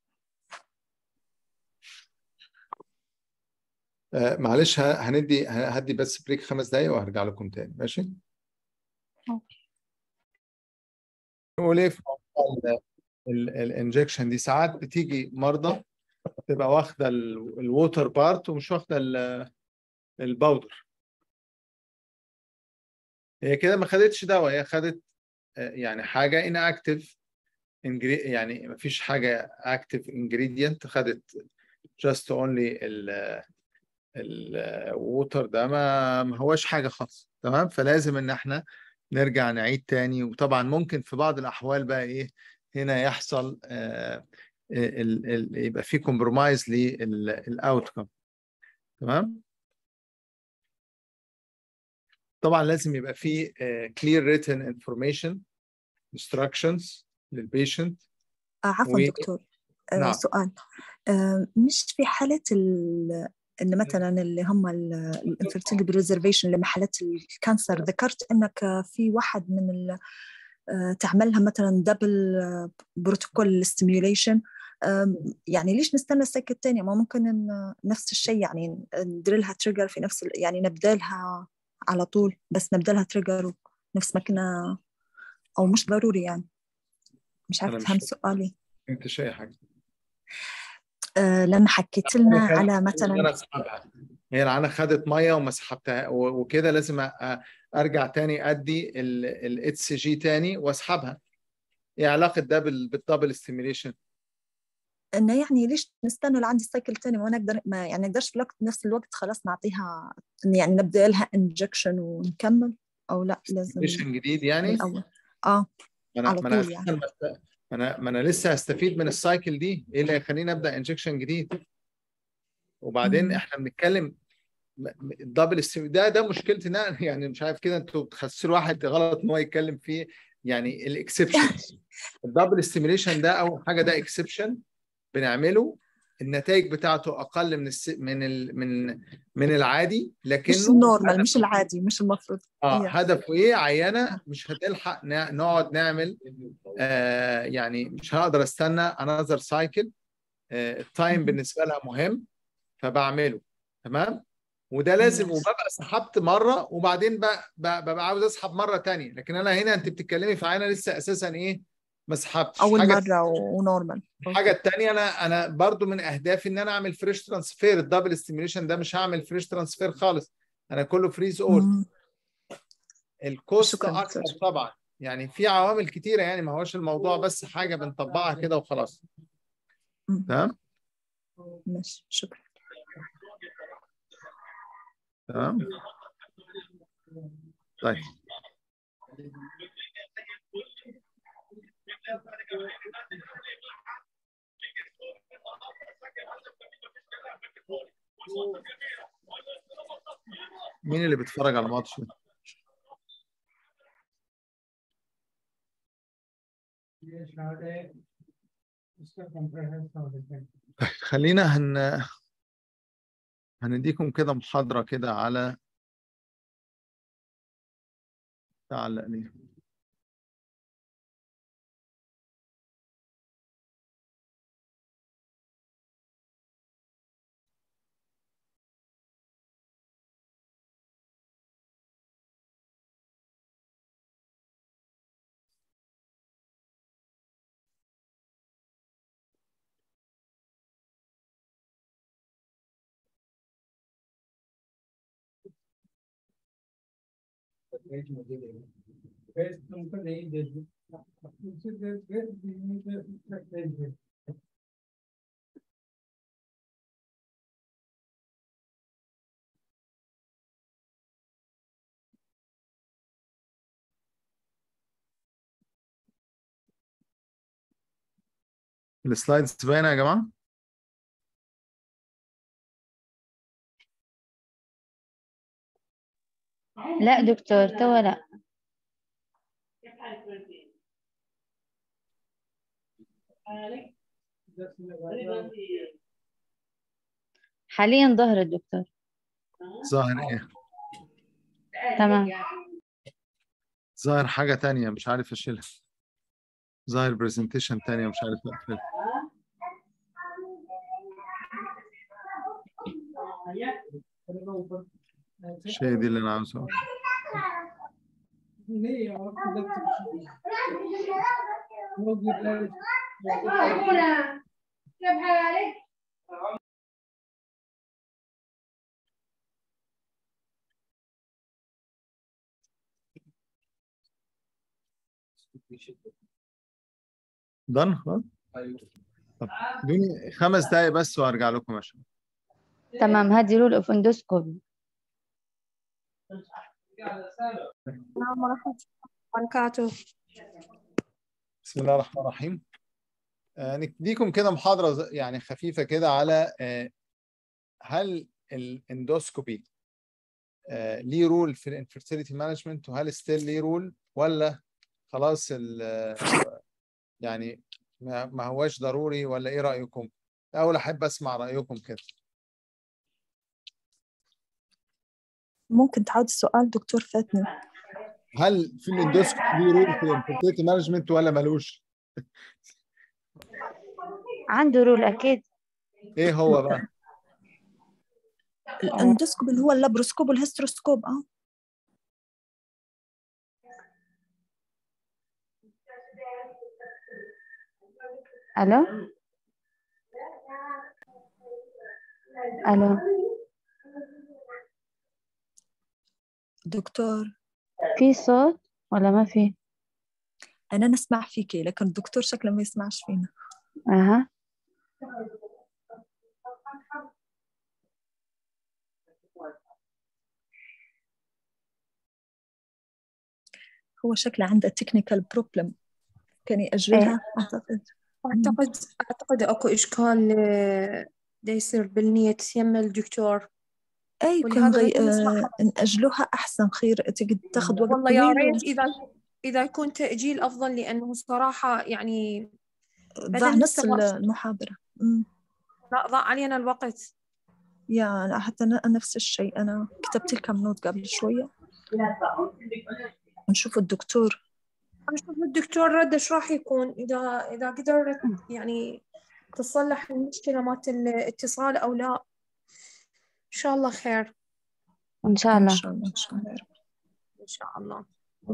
آه معلش ه- هندي هدي بس بريك خمس دقايق وهرجع لكم تاني ماشي؟ أوكي. نقول ايه في الانجكشن دي ساعات بتيجي مرضى تبقى واخده الووتر بارت ومش واخده ال- الباودر هي كده ما خدتش دواء هي خدت آه، يعني حاجه ان اكتف يعني ما فيش حاجه اكتف انجريدينت خدت جاست اونلي الووتر ده ما ما هوش حاجه خالص تمام فلازم ان احنا نرجع نعيد تاني وطبعا ممكن في بعض الاحوال بقى ايه هنا يحصل آه ال ال يبقى في كومبرومايز للاوتكم تمام طبعا لازم يبقى في كلير ريتن انفورميشن instructions للبيشنت آه عفوا و- دكتور آه نعم. سؤال آه مش في حالة ال اللي مثلا اللي هم الانفيرتيلتي بريزرفيشن لمحلات الكانسر ذكرت انك في واحد من ال آه، تعملها مثلا دبل بروتوكول ستيميوليشن يعني ليش نستنى السايكل الثانية ما ممكن إن نفس الشيء يعني ندير لها تريجر في نفس ال- يعني نبدلها على طول بس نبدلها تريجر نفس ما كنا او مش ضروري يعني مش أنا عارفة مش فهم فاهم. سؤالي انت شيء حاجه آه لما حكيت لنا أنا على أنا مثلا اسحبها هي العانه خدت ميه وما سحبتها و- وكده لازم أ- ارجع تاني ادي الاتش جي تاني واسحبها ايه علاقه ده بال- بالدبل ستيميليشن انه يعني ليش نستنى لعند السايكل الثاني ما نقدر ما يعني نقدرش في الوقت نفس الوقت خلاص نعطيها إن يعني نبدا لها انجكشن ونكمل او لا لازم ستيميليشن جديد من يعني الاول اه ما انا على ما انا طول يعني. أساساً بست- ما انا ما انا لسه هستفيد من السايكل دي ايه اللي هيخليني ابدا انجكشن جديد وبعدين مم. احنا بنتكلم الدبل ده ده مشكلتي إن أنا يعني مش عارف كده انتوا بتخسروا واحد غلط ان هو يتكلم فيه يعني الاكسبشنز الدبل ستيميليشن ده اول حاجه ده اكسبشن بنعمله النتائج بتاعته اقل من الس... من ال... من من العادي لكنه مش النورمال مش هدفه- العادي مش المفروض اه Yeah. هدفه ايه عيانه مش هتلحق نا- نقعد نعمل آه يعني مش هقدر استنى انذر سايكل آه التايم مهم. بالنسبه لها مهم فبعمله تمام وده لازم Yes. وببقى سحبت مره وبعدين بقى بقى- ببقى عاوز اسحب مره تانية لكن انا هنا انت بتتكلمي في عينه لسه اساسا ايه ما سحبتش اول حاجه مره ونورمال الحاجه الثانيه انا انا برضو من اهدافي ان انا اعمل فريش ترانسفير الدبل ستيميوليشن ده مش هعمل فريش ترانسفير خالص انا كله فريز اول مم. الكوست شكراً اكتر دكتور. طبعا يعني في عوامل كتيره يعني ما هوش الموضوع بس حاجه بنطبقها كده وخلاص مم. تمام ماشي شكرا تمام طيب مين اللي بيتفرج على الماتش ده؟ خلينا هن هنديكم كده محاضرة كده على تعلق ليه السلايدز باينة يا جماعة؟ لا دكتور توا لا حاليا ظهر الدكتور ظاهر ايه؟ تمام ظاهر حاجة تانية مش عارف اشيلها ظاهر برزنتيشن تانية مش عارف اقفلها مش هي دي اللي انا عاوزها دن خلاص طب ادوني خمس دقايق بس وارجع لكم عشان تمام هذه رول اوف اندوسكوبي السلام ورحمة الله وبركاته بسم الله الرحمن الرحيم آه، نديكم كده محاضرة ز- يعني خفيفة كده على آه، هل الاندوسكوبي آه، ليه رول في الانفيرتيليتي مانجمنت وهل ستيل ليه رول ولا خلاص ال- آه، يعني ما ما هواش ضروري ولا ايه رأيكم؟ الأول أحب أسمع رأيكم كده ممكن تعود السؤال دكتور فاتني هل في الاندوسكوبي ليه رول في الانفيرتيليتي مانجمنت ولا ملوش؟ عنده رول اكيد ايه هو بقى؟ الاندوسكوب اللي هو اللابروسكوب والهيستروسكوب اه الو الو دكتور في صوت ولا ما في انا نسمع فيكي لكن الدكتور شكله ما يسمعش فينا اها هو شكله عنده تكنيكال بروبلم كان يأجلها أعتقد أعتقد أعتقد أكو إشكال آه، دا يصير بالنية يم الدكتور أي كن ولهذا غي... نقول نسمع آه نأجلوها أحسن خير تقعد تاخذ وقت والله يا طويل ريت إذا إذا يكون تأجيل أفضل لأنه صراحة يعني ضاع بدل نص مستوى- المحاضرة أمم. لا ضاع علينا الوقت يا أنا حتى أنا نفس الشيء أنا كتبت لكم نوت قبل شوية نشوف الدكتور نشوف الدكتور رد ايش راح يكون اذا اذا قدرت يعني تصلح المشكله مالت الاتصال او لا ان شاء الله خير إن شاء إن الله شاء الله إن شاء الله ان شاء الله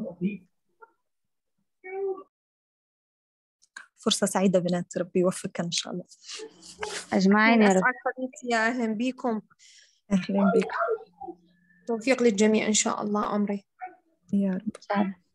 فرصة سعيدة بنات ربي يوفقكم إن شاء الله أجمعين يا رب اسعد حبيبتي يا اهلا بيكم أهلا بك توفيق للجميع ان شاء الله عمري يا رب إن شاء الله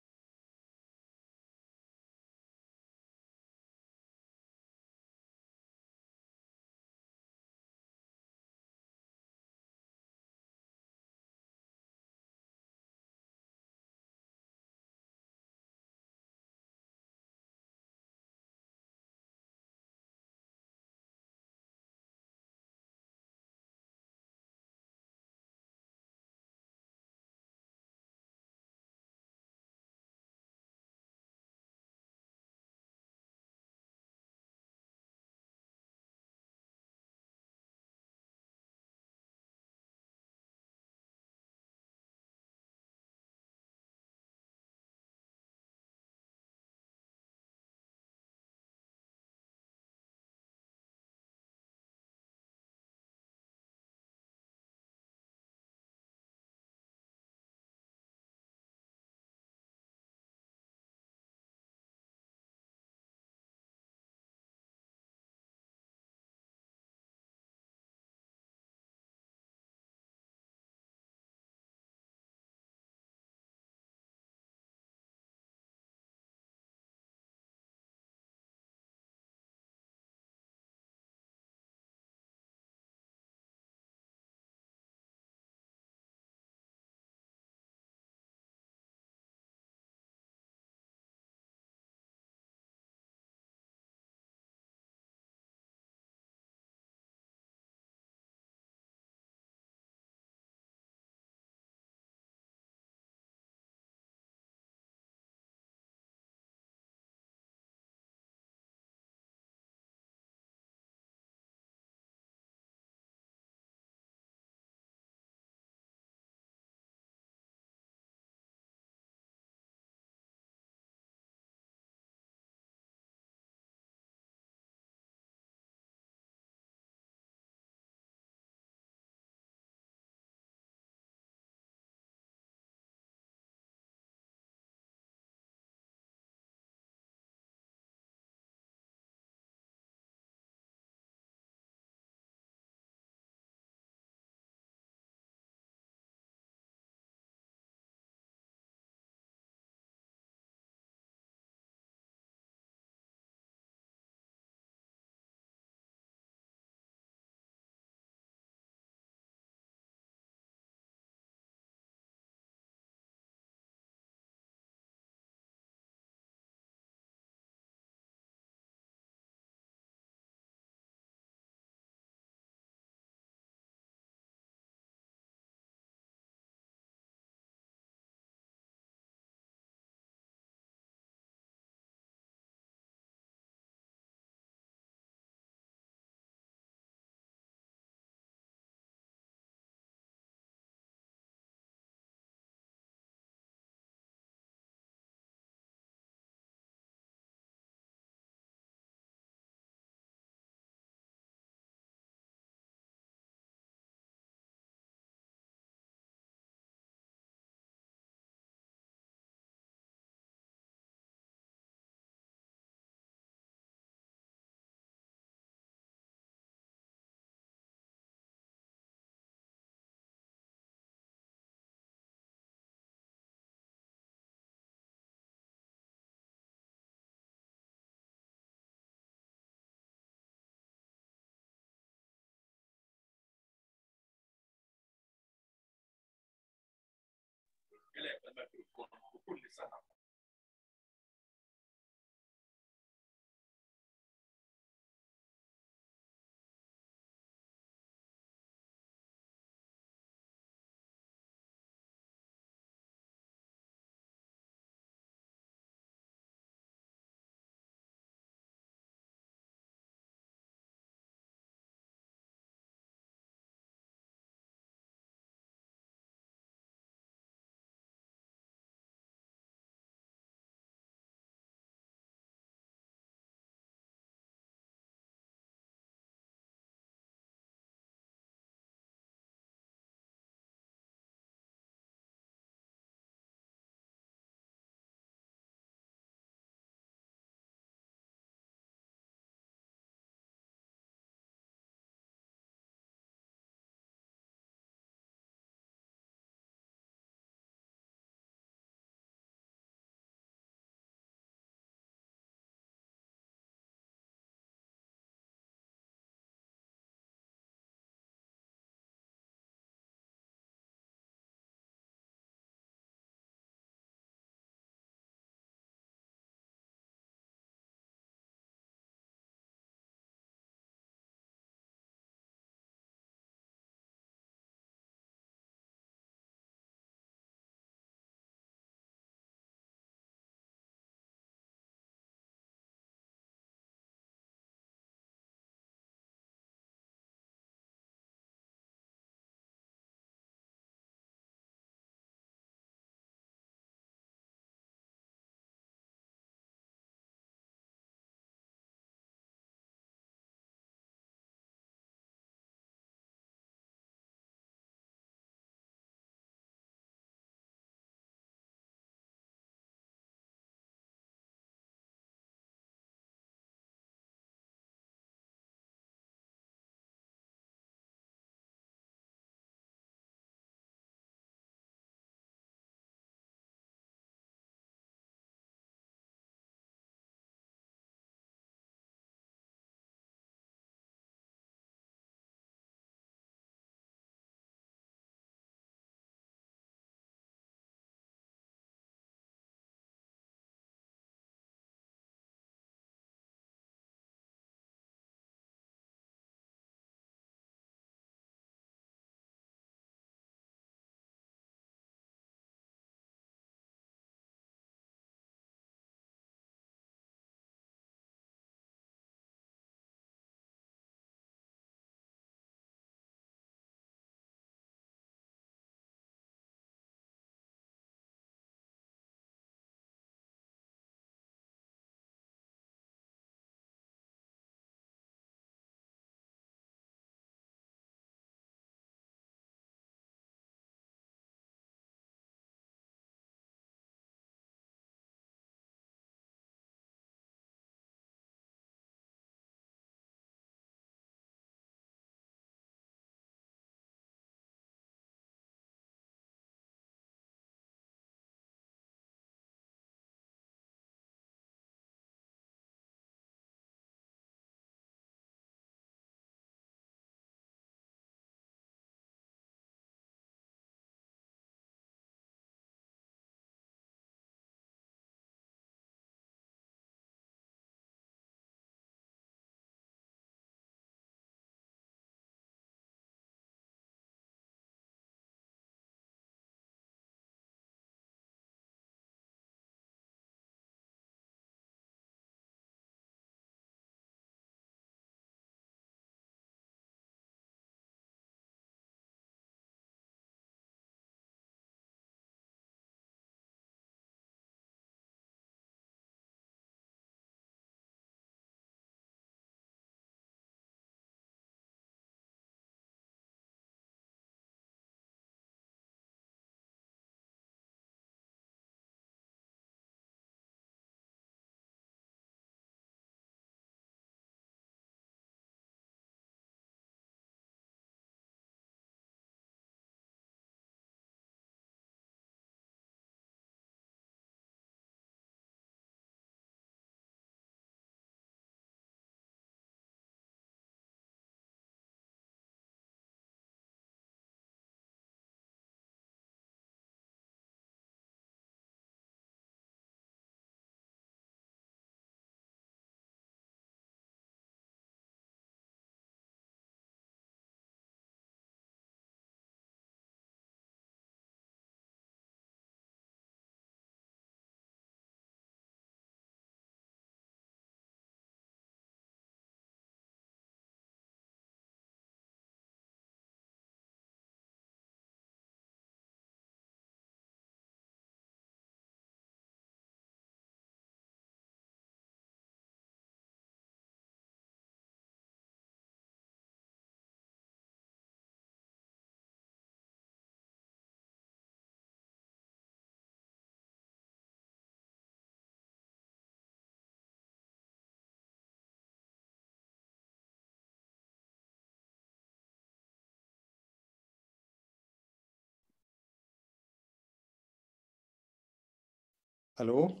الو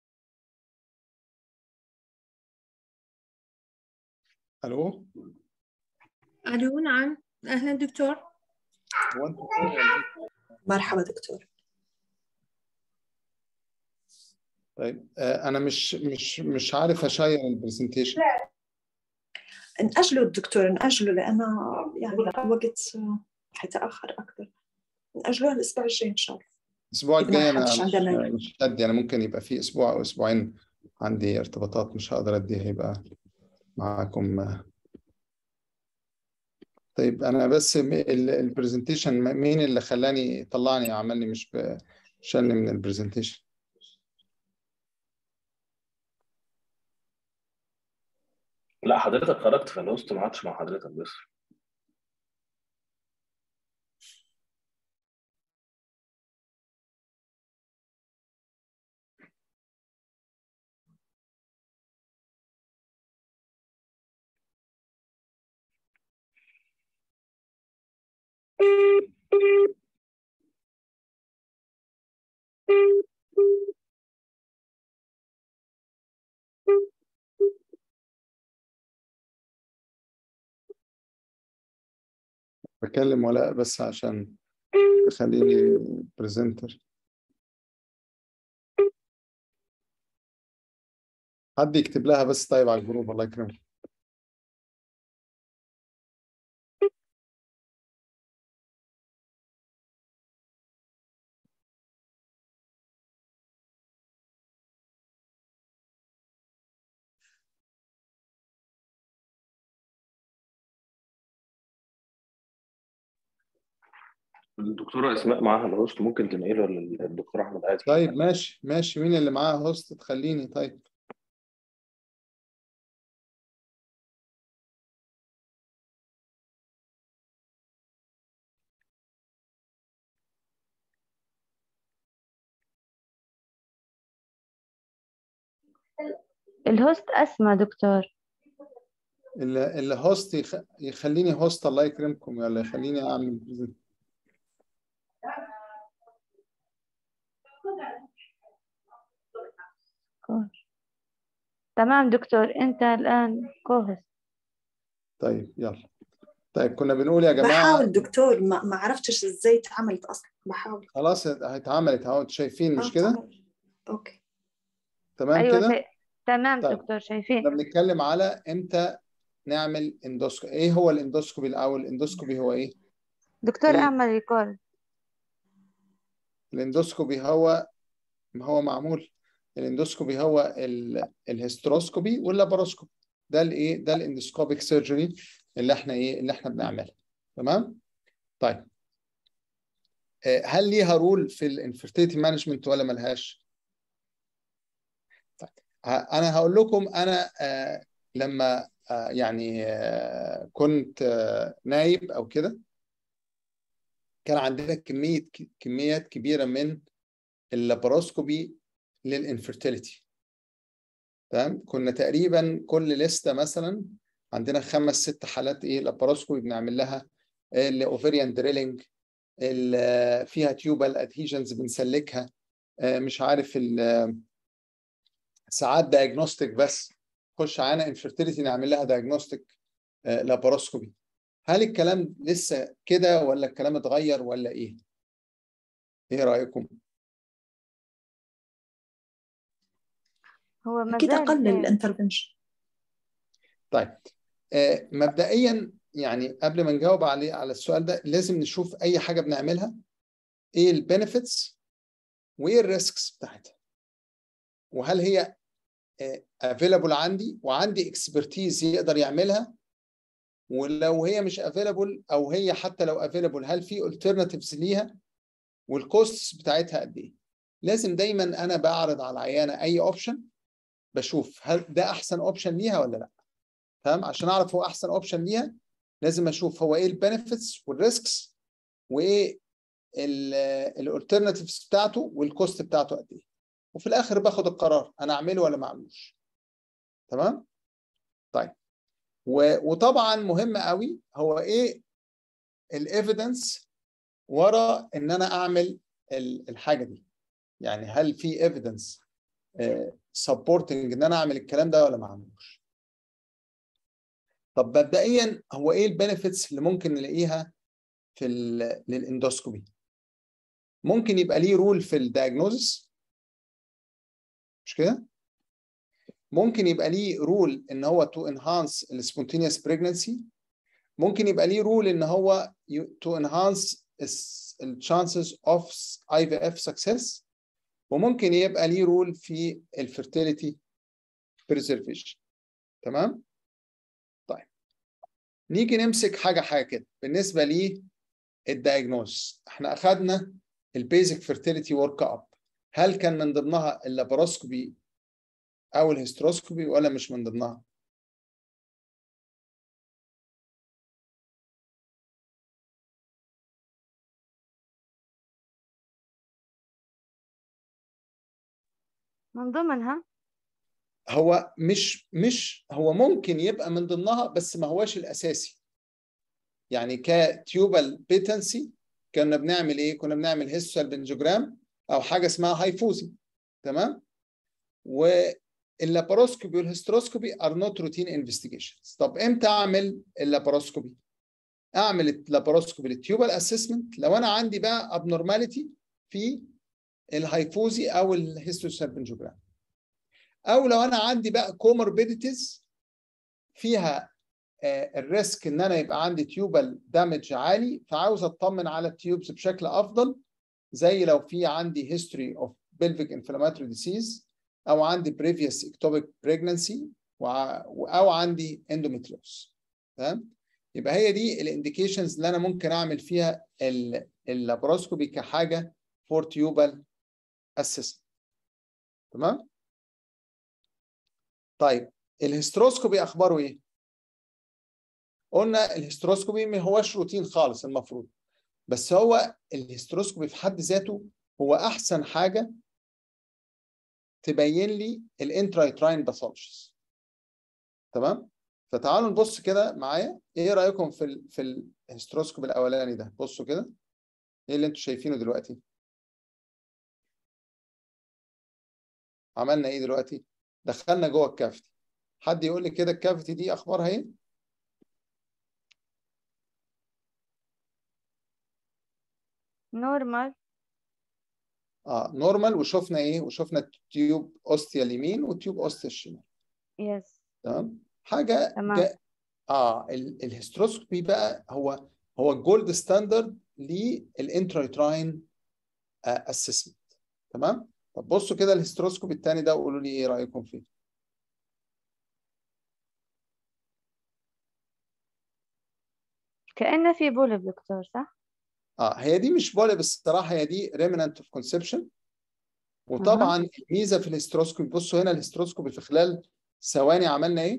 الو الو نعم اهلا دكتور هو انت فين ولا إيه؟ مرحبا دكتور طيب آه، انا مش مش مش عارف اشير البرزنتيشن نأجله الدكتور نأجله لأن يعني الوقت حيتأخر أكثر نأجله الأسبوع الجاي إن شاء الله الاسبوع إذا الجاي ما انا حدش مش عندنا- مش قد يعني ممكن يبقى في اسبوع او اسبوعين عندي ارتباطات مش هقدر ادي هيبقى معاكم طيب انا بس البرزنتيشن مين اللي خلاني طلعني عملني مش ب- شالني من البرزنتيشن لا حضرتك خرجت في الوسط ما عادش مع حضرتك بس بكلم ولاء بس عشان تخليني برزنتر حد يكتب لها بس طيب على الجروب الله يكرمك الدكتوره اسماء معاها الهوست ممكن تنقله للدكتور احمد عادل طيب ماشي ماشي مين اللي معاه هوست تخليني طيب الهوست أسمى دكتور اللي اللي هوست يخ... يخليني هوست الله يكرمكم ولا يخليني اعمل برزنت تمام دكتور أنت الآن كوهس طيب يلا طيب كنا بنقول يا جماعة بحاول دكتور ما, ما عرفتش ازاي اتعملت اصلا بحاول خلاص اتعملت اهو شايفين مش آه، كده تمام. اوكي تمام أيوة كده شيء. تمام طيب. دكتور شايفين احنا بنتكلم على امتى نعمل اندوسكوبي ايه هو الاندوسكوبي الاول الاندوسكوبي هو ايه دكتور إيه؟ أعمل ريكول الاندوسكوبي هو ما هو معمول الاندوسكوبي هو ال- الهيستروسكوبي واللاباروسكوبي ده الايه ده الاندوسكوبيك سيرجري اللي احنا ايه اللي احنا بنعملها تمام طيب آه، هل ليها رول في الانفيرتيليتي مانجمنت ولا ملهاش طيب ه- انا هقول لكم انا آه، لما آه، يعني آه، كنت آه، نايب او كده كان عندنا كميه كميات كبيره من اللاباروسكوبي للانفيرتيليتي تمام كنا تقريبا كل لسته مثلا عندنا خمس ست حالات ايه لاباروسكوبي بنعمل لها الاوفريان دريلينج فيها تيوبال ادهيجنز بنسلكها آه، مش عارف ال- ساعات دايجنوستيك بس خش على انفيرتيليتي نعمل لها دايجنوستيك لاباروسكوبي هل الكلام لسه كده ولا الكلام اتغير ولا ايه؟ ايه رايكم؟ هو ما اكيد زال اقل في- الانترفنشن طيب آه، مبدئيا يعني قبل ما نجاوب عليه على السؤال ده لازم نشوف اي حاجه بنعملها ايه البنفيتس وايه الريسكس بتاعتها وهل هي افيلابل عندي وعندي اكسبرتيز يقدر يعملها ولو هي مش افيلابل او هي حتى لو افيلابل هل في alternatives ليها والكوستس بتاعتها قد ايه لازم دايما انا بعرض على العيانه اي اوبشن بشوف هل ده احسن اوبشن ليها ولا لا تمام عشان اعرف هو احسن اوبشن ليها لازم اشوف هو ايه البنفيتس والريسكس وايه الالترناتيفز بتاعته والكوست بتاعته قد ايه وفي الاخر باخد القرار انا اعمله ولا ما اعملوش تمام طيب و- وطبعا مهم قوي هو ايه الايفيدنس ورا ان انا اعمل ال- الحاجه دي يعني هل في ايفيدنس سبورتنج ان انا اعمل الكلام ده ولا ما اعملوش طب مبدئيا هو ايه البنفيتس اللي ممكن نلاقيها في للاندوسكوبي ممكن يبقى ليه رول في الدايجنوزس مش كده ممكن يبقى ليه رول ان هو تو انهانس السبونتينيوس بريجنسي ممكن يبقى ليه رول ان هو تو انهانس الشانسز اوف اي في اف سكسس وممكن يبقى ليه رول في الفيرتيليتي بريزرفيشن تمام طيب نيجي نمسك حاجه حاجه كده بالنسبه لي الدايجنوز احنا اخذنا البيزك فيرتيليتي ورك اب هل كان من ضمنها اللاباروسكوبي او الهيستروسكوبي ولا مش من ضمنها من ضمنها هو مش مش هو ممكن يبقى من ضمنها بس ما هواش الاساسي يعني كتيوبال بيتنسي كنا بنعمل ايه كنا بنعمل هيستوال بنجوجرام او حاجه اسمها هايفوزي تمام واللاباروسكوبي والهيستروسكوبي ار نوت روتين انفستيجيشنز طب امتى اعمل اللاباروسكوبي اعمل اللاباروسكوبي للتيوبال اسسمنت لو انا عندي بقى ابنورماليتي في الهايفوزي او الهيستوسالبنجوجرام او لو انا عندي بقى كوموربيديتيز فيها الريسك ان انا يبقى عندي تيوبال دامج عالي فعاوز اطمن على التيوبز بشكل افضل زي لو في عندي هيستوري اوف بلفيك انفلاماتوري ديسيز او عندي بريفيوس اكتوبيك بريجنسي او عندي اندوميتريوس تمام يبقى هي دي الانديكيشنز اللي انا ممكن اعمل فيها اللاباروسكوبي كحاجه فور تيوبال اسسمنت تمام طيب الهستروسكوبي اخباره ايه قلنا الهستروسكوبي ما هوش روتين خالص المفروض بس هو الهستروسكوبي في حد ذاته هو احسن حاجه تبين لي الانترايتراين باثولوجيز تمام فتعالوا نبص كده معايا ايه رايكم في ال في الهستروسكوبي الاولاني ده بصوا كده ايه اللي انتوا شايفينه دلوقتي عملنا ايه دلوقتي دخلنا جوه الكافتي حد يقول لي كده الكافتي دي اخبارها ايه نورمال اه نورمال وشفنا ايه وشفنا تيوب اوستيا اليمين وتيوب اوستيا الشمال يس تمام حاجه تمام. جا... اه ال- الهستروسكوبي بقى هو هو الجولد ستاندرد للانترايتراين اسسمنت تمام طب بصوا كده الهستروسكوبي الثاني ده وقولوا لي ايه رايكم فيه كأنه في بولب دكتور صح؟ اه هي دي مش بولب الصراحه هي دي ريمننت اوف كونسبشن وطبعا الميزه في الهستروسكوبي بصوا هنا الهستروسكوبي في خلال ثواني عملنا ايه؟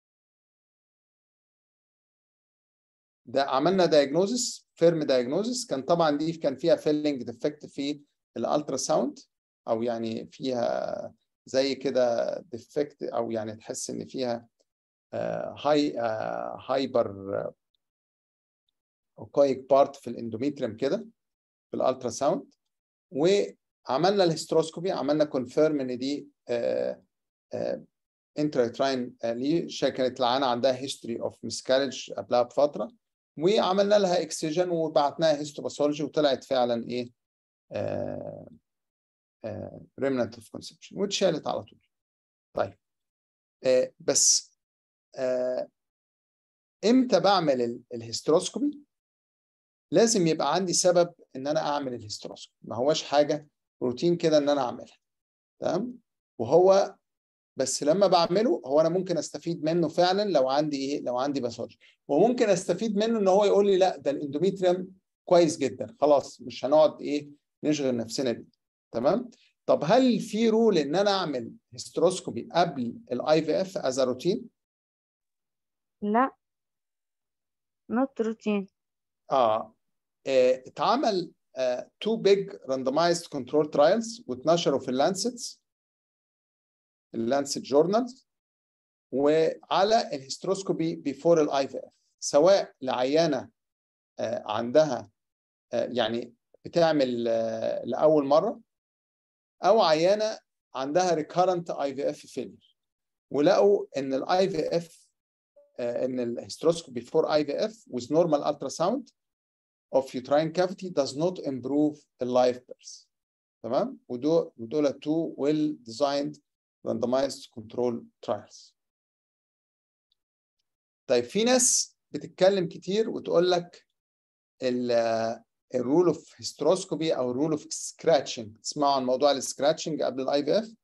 ده عملنا دايجنوزس فيرم دايجنوزس كان طبعا دي كان فيها فيلنج ديفكت في الالترا ساوند او يعني فيها زي كده ديفكت او يعني تحس ان فيها هاي هايبر اوكويك بارت في الاندوميتريوم كده في الالترا ساوند وعملنا الهستروسكوبي عملنا كونفيرم ان دي انتراتراين ليه كانت العانه عندها هيستوري اوف مسكارج قبلها بفتره وعملنا لها اكسجن وبعتناها هيستوباثولوجي وطلعت فعلا ايه ريمننت اوف كونسبشن واتشالت على طول طيب آه بس آه امتى بعمل الهستروسكوبي لازم يبقى عندي سبب ان انا اعمل الهستروسكوبي ما هوش حاجه روتين كده ان انا اعملها تمام وهو بس لما بعمله هو انا ممكن استفيد منه فعلا لو عندي ايه لو عندي باثولوجي وممكن استفيد منه ان هو يقول لي لا ده الاندوميتريوم كويس جدا خلاص مش هنقعد ايه نشغل نفسنا بيه تمام طب هل في رول ان انا اعمل هستروسكوبي قبل الاي في اف از روتين لا not routine اه آه، اتعمل تو بيج راندمايزد كنترول ترايلز واتنشروا في اللانسيتس اللانسيت جورنالز وعلى الهستروسكوبي بيفور الاي في اف سواء لعيانه آه، عندها آه، يعني بتعمل آه، لاول مره او عيانه عندها ريكارنت اي في اف فيلير ولقوا ان الاي في اف ان الهيستروسكوبي فور اي في اف with normal ultrasound of uterine cavity does not improve the life birth تمام ودول ودول two well designed randomized control trials طيب في ناس بتتكلم كتير وتقول لك الرول اوف هيستروسكوبي او الرول اوف سكراتشنج تسمعوا عن موضوع السكراتشنج قبل الاي في اف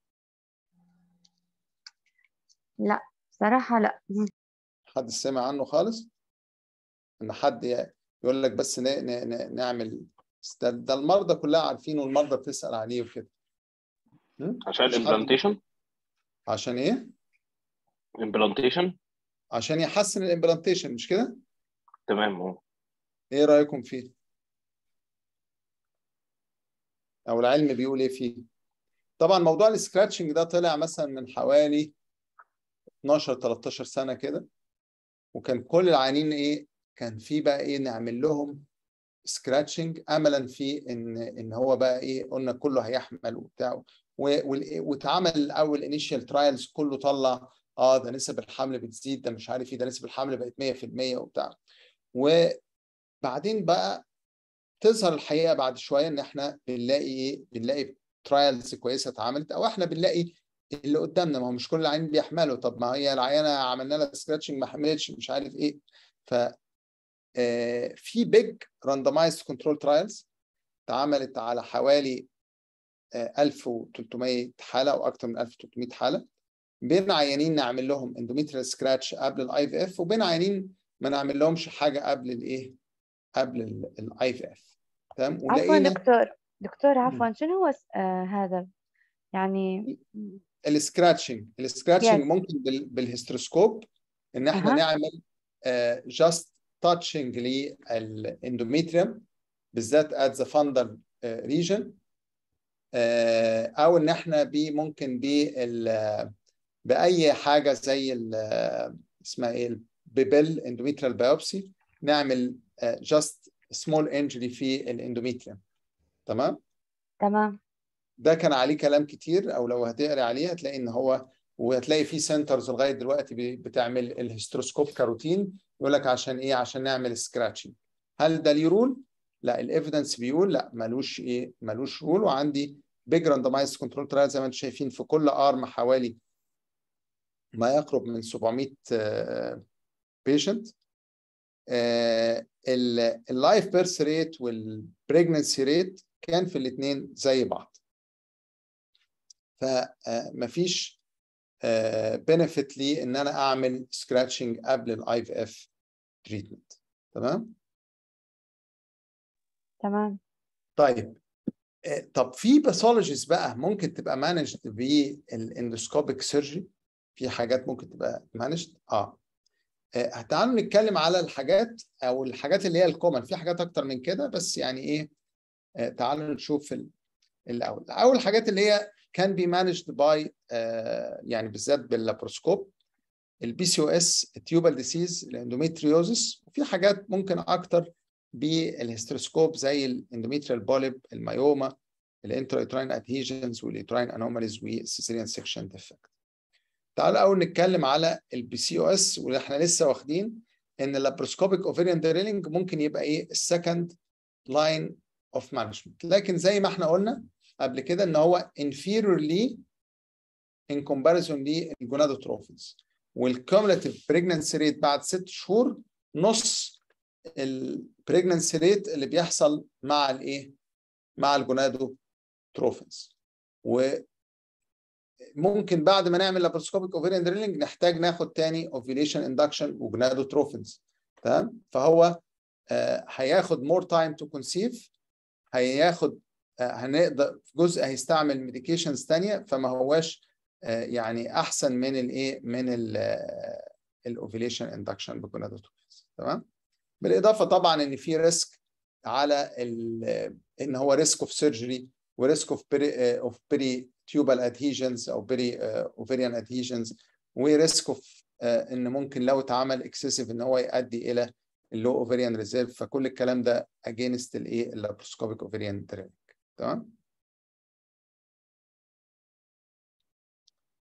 لا صراحة لا حد سمع عنه خالص ان حد يقول لك بس ن... ن... ن... نعمل ده, ده المرضى كلها عارفين والمرضى بتسأل عليه وكده م? عشان مش حد- الامبلانتيشن عشان ايه امبلانتيشن عشان يحسن الامبلانتيشن مش كده تمام اه ايه رايكم فيه او العلم بيقول ايه فيه طبعا موضوع السكراتشنج ده طلع مثلا من حوالي 12 13 سنه كده وكان كل العيانين ايه كان في بقى ايه نعمل لهم سكراتشنج املا في ان ان هو بقى ايه قلنا كله هيحمل وبتاع و- وال- واتعمل الاول انيشال ترايلز كله طلع اه ده نسب الحمل بتزيد ده مش عارف ايه ده نسب الحمل بقت 100% وبتاع وبعدين بقى تظهر الحقيقه بعد شويه ان احنا بنلاقي ايه بنلاقي ترايلز كويسه اتعملت او احنا بنلاقي اللي قدامنا ما هو مش كل العيانين بيحملوا طب ما هي العيانه عملنا لها سكراتشنج ما حملتش مش عارف ايه ف آه، في بيج راندمايزد كنترول ترايلز اتعملت على حوالي آه، 1300 حاله او اكثر من 1300 حاله بين عيانين نعمل لهم اندوميتريال سكراتش قبل الاي في اف وبين عيانين ما نعمل لهمش حاجه قبل الايه قبل الاي في اف تمام عفوا ولقينا دكتور دكتور عفوا شنو هو س- آه هذا يعني السكراتشنج السكراتشنج Yes. ممكن بال- بالهيستروسكوب ان احنا أها. نعمل جاست تاتشنج للاندوميتريوم بالذات at the fundal آه، region آه، او ان احنا بي ممكن بال باي حاجه زي ال- آه، اسمها ايه ببل اندوميتريال بايوبسي نعمل جاست سمول انجري في الاندوميتريوم تمام تمام ده كان عليه كلام كتير او لو هتقري عليه هتلاقي ان هو وهتلاقي في سنترز لغايه دلوقتي بي- بتعمل الهيستروسكوب كاروتين يقول لك عشان ايه عشان نعمل سكراتشنج هل ده ليه رول لا الايفيدنس بيقول لا ملوش ايه ملوش رول وعندي بيج راندمايز كنترول ترايل زي ما انتم شايفين في كل ارم حوالي ما يقرب من 700 بيشنت اللايف بيرث ريت والبريجننسي ريت كان في الاثنين زي بعض فمفيش بنفيت لي ان انا اعمل سكراتشنج قبل الاي في اف تريتمنت تمام تمام طيب آه، طب في باثولوجيز بقى ممكن تبقى مانجد بالاندوسكوبيك سيرجري في حاجات ممكن تبقى مانجد اه آه، تعالوا نتكلم على الحاجات او الحاجات اللي هي الكومن في حاجات اكتر من كده بس يعني ايه آه، تعالوا نشوف ال- الاول اول حاجات اللي هي كان بي مانجد باي يعني بالذات باللابروسكوب البي سي او اس التيوبال ديسيز الاندوميتريوزس وفي حاجات ممكن اكتر بالهيستروسكوب زي الاندوميتريال بوليب المايوما الانترايتراين ادهيجنز واليوتراين انوماليز والسيسيريان سكشن ديفكت تعالوا اول نتكلم على البي سي او اس واللي احنا لسه واخدين ان اللابروسكوبيك اوفيريان دريلينج ممكن يبقى ايه السكند لاين اوف مانجمنت لكن زي ما احنا قلنا قبل كده ان هو inferior ليه in comparison للجونادوتروفيز والكومولاتيف بريجننسي ريت بعد ست شهور نص البريجننسي ريت اللي بيحصل مع الايه؟ مع الجونادوتروفيز وممكن بعد ما نعمل لابروسكوبيك اوفيريان دريلينج نحتاج ناخد تاني اوفيليشن اندكشن وجونادوتروفيز تمام فهو آه، هياخد مور تايم تو كونسيف هياخد آه، هنقدر في جزء هيستعمل ميديكيشنز تانية فما هواش آه، يعني احسن من الايه من الاوفيليشن اندكشن بجونادوتروفيز تمام بالاضافه طبعا ان في ريسك على ال- ان هو ريسك اوف سيرجري وريسك اوف اوف بيري تيوبال ادهيجنز او بيري اوفيريان ادهيجنز وريسك اوف ان ممكن لو اتعمل اكسسيف ان هو يؤدي الى اللو اوفيريان ريزيرف فكل الكلام ده اجينست الايه اللابروسكوبيك اوفيريان درينج تمام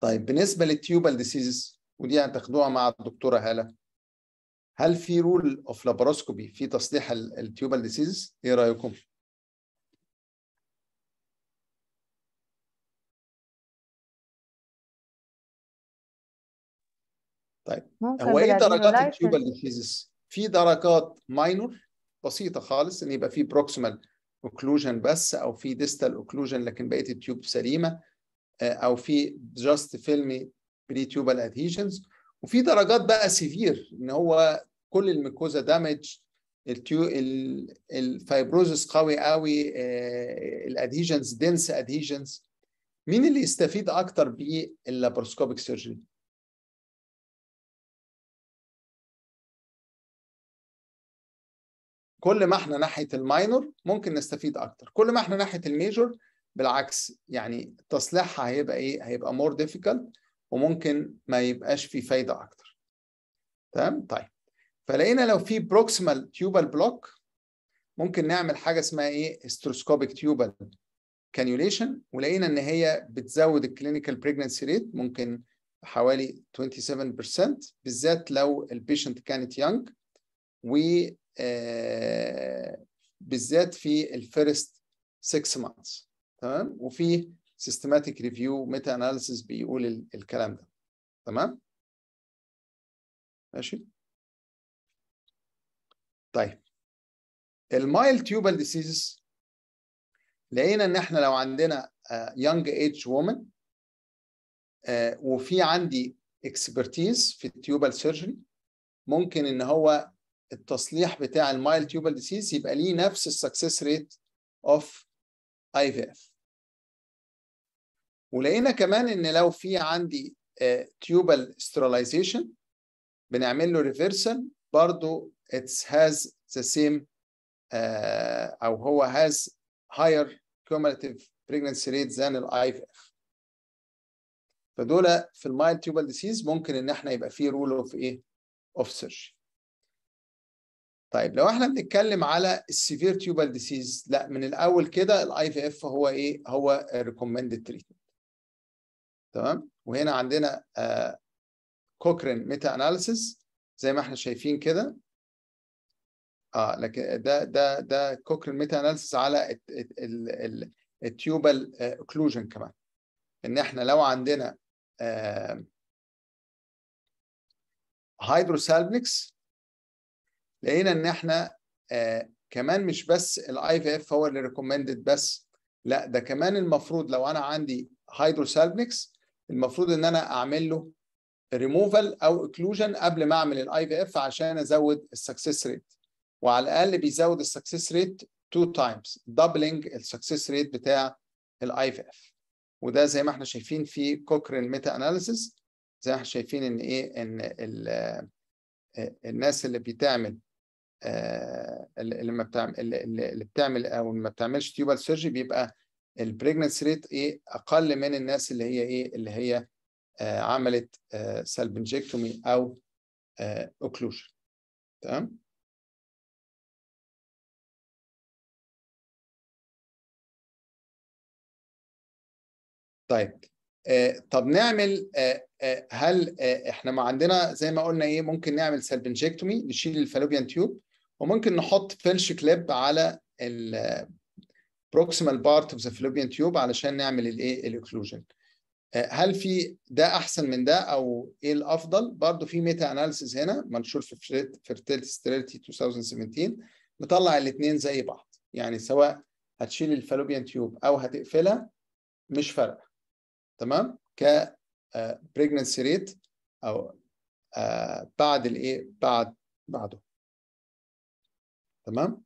طيب بالنسبه للتيوبال ديسيزز ودي هتاخدوها مع الدكتوره هاله هل في رول اوف لاباروسكوبي في تصليح التيوبال ديسيزز ايه رايكم ممكن هو ايه درجات بالادينولايتس التيوبال ديسيزز في درجات ماينور بسيطه خالص ان يبقى في بروكسيمال اوكلوجن بس او في ديستال اوكلوجن لكن بقيه التيوب سليمه آه، او في جاست فيلمي بري تيوبال ادهيجنز وفي درجات بقى سيفير ان هو كل الميكوزا دامج التيو ال- الفايبروزس قوي قوي الادهيجنز دنس ادهيجنز مين اللي يستفيد اكتر باللابروسكوبيك سيرجري كل ما احنا ناحيه الماينور ممكن نستفيد اكتر كل ما احنا ناحيه الميجور بالعكس يعني تصليحها هيبقى ايه هيبقى مور ديفيكالت وممكن ما يبقاش فيه فايده اكتر تمام طيب فلقينا لو في بروكسيمال تيوبال بلوك ممكن نعمل حاجه اسمها ايه هيستروسكوبيك تيوبال كانيوليشن ولقينا ان هي بتزود الكلينيكال بريجنسي ريت ممكن حوالي 27% بالذات لو البيشنت كانت يونج و آه، بالذات في الفيرست 6 مانثس تمام وفي سيستماتيك ريفيو ميتا اناليسيس بيقول ال- الكلام ده تمام ماشي طيب المايل تيوبال ديسيزز لقينا ان احنا لو عندنا يونج ايج وومن وفي عندي اكسبرتيز في التيوبال سيرجري ممكن ان هو التصليح بتاع المايل تيوبال ديسيز يبقى ليه نفس السكسس ريت اوف اي في اف ولقينا كمان ان لو في عندي تيوبال ستيرلايزيشن بنعمل له ريفرسال برضه اتس هاز ذا سيم او هو هاز higher cumulative pregnancy rate than الاي في اف فدول في المايل تيوبال ديسيز ممكن ان احنا يبقى فيه رول اوف ايه اوف سيرش طيب لو احنا بنتكلم على السيفير تيوبال ديسيز لا من الاول كده الاي في اف هو ايه هو ريكومندد تريتمنت تمام وهنا عندنا كوكرين ميتا اناليسيس زي ما احنا شايفين كده اه لكن ده ده ده كوكرين ميتا اناليسيس على التيوبال اوكلوجن كمان ان احنا لو عندنا هيدروسالبنكس لقينا ان احنا آه كمان مش بس الاي في اف هو اللي ريكومندد بس لا ده كمان المفروض لو انا عندي هيدروسالبنكس المفروض ان انا اعمل له ريموفال او اكلوجن قبل ما اعمل الاي في اف عشان ازود السكسس ريت وعلى الاقل بيزود السكسس ريت تو تايمز دبلنج السكسس ريت بتاع الاي في اف وده زي ما احنا شايفين في كوكرين ميتا اناليسيس زي ما احنا شايفين ان ايه ان الناس اللي بتعمل اللي ما بتعمل اللي بتعمل او ما بتعملش تيوبال سيرجي بيبقى البريجننسي ريت ايه اقل من الناس اللي هي ايه اللي هي آه عملت آه سالبنجكتومي او اوكلوجن تمام طيب آه طب نعمل آه آه هل آه احنا ما عندنا زي ما قلنا ايه ممكن نعمل سالبنجكتومي نشيل الفالوبيان تيوب وممكن نحط فيلش كليب على البروكسيمال بارت اوف ذا فالوبيان تيوب علشان نعمل الايه الاكلوجن هل في ده احسن من ده او ايه الافضل برضو في ميتا اناليسيس هنا منشور في فيرتيلتي ستيريتي 2017 مطلع الاثنين زي بعض يعني سواء هتشيل الفالوبيان تيوب او هتقفلها مش فارقه تمام ك بريجننسي ريت او بعد الايه بعد بعده تمام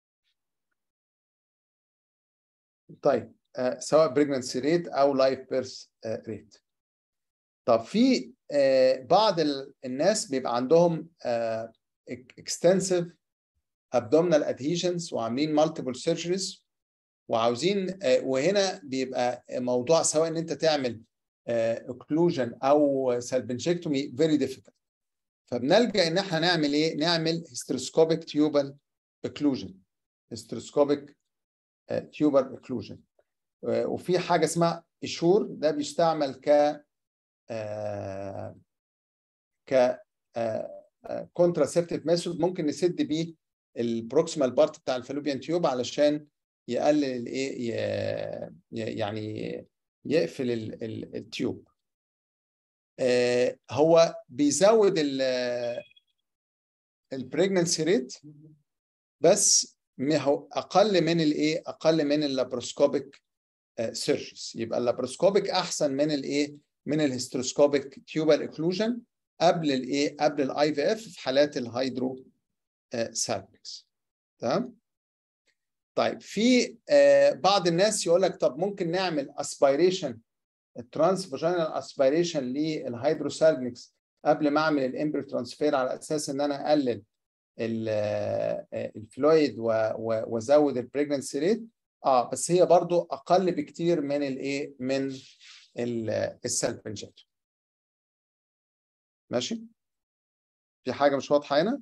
طيب آه سواء بريجننسي ريت او لايف بيرث ريت طب في آه بعض الناس بيبقى عندهم اكستنسيف ابدومينال ادهيجنز وعاملين مالتيبل سيرجريز وعاوزين آه وهنا بيبقى موضوع سواء ان انت تعمل اوكلوجن او سالبنجكتومي فيري ديفيكلت فبنلجا ان احنا نعمل ايه؟ نعمل هيستروسكوبيك تيوبال اوكلوجن هيستروسكوبيك تيوبال اوكلوجن وفي حاجه اسمها اشور ده بيستعمل ك آه ك كونتراسبتيف ميثود ممكن نسد بيه البروكسيمال بارت بتاع الفالوبيان تيوب علشان يقلل الايه يعني يقفل ال- ال- التيوب آه هو بيزود البريجننسي ريت بس ما هو اقل من الايه اقل من اللابروسكوبيك سيرجرز يبقى اللابروسكوبيك احسن من الايه من الهيستروسكوبيك تيوبال اكلوجن قبل الايه قبل الاي في اف في حالات الهيدرو سالبكس تمام طيب في آه بعض الناس يقول لك طب ممكن نعمل اسبيريشن الترانس فاجينال اسبيريشن للهيدروسالبكس قبل ما اعمل الامبريو ترانسفير على اساس ان انا اقلل الفلويد وازود البريجنسي ريت اه بس هي برضو اقل بكتير من الايه من السيلف انجكشن ماشي في حاجه مش واضحه هنا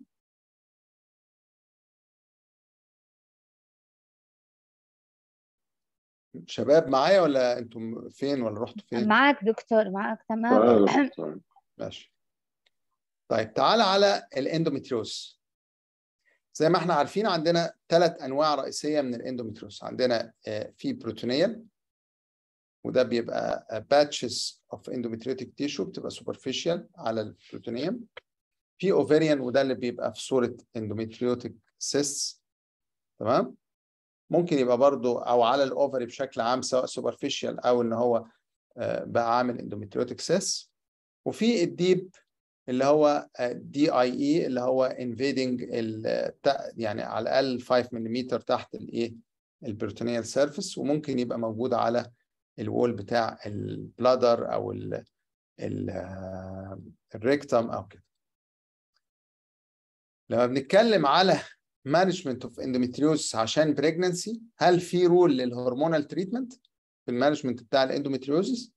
شباب معايا ولا انتم فين ولا رحتوا فين معاك دكتور معاك تمام آه، تمام. ماشي طيب تعالى على الاندوميتريوز زي ما احنا عارفين عندنا ثلاث انواع رئيسيه من الاندوميتريوز عندنا آه، في بروتونيال وده بيبقى باتشز اوف اندوميتريوتيك تيشو بتبقى سوبرفيشال على البروتونيوم في اوفيريان وده اللي بيبقى في صوره اندوميتريوتيك سيست تمام ممكن يبقى برضو او على الاوفري بشكل عام سواء سوبرفيشال او ان هو آه، بقى عامل اندوميتريوتيك سيست وفي الديب اللي هو دي اي اي اللي هو انفيدنج يعني على الاقل 5 ملم تحت الايه البروتونيال سيرفيس وممكن يبقى موجود على الوول بتاع البلادر او ال ال الريكتم او كده لما بنتكلم على مانجمنت اوف اندوميتريوز عشان بريجننسي هل في رول للهرمونال تريتمنت في المانجمنت بتاع الاندوميتريوزس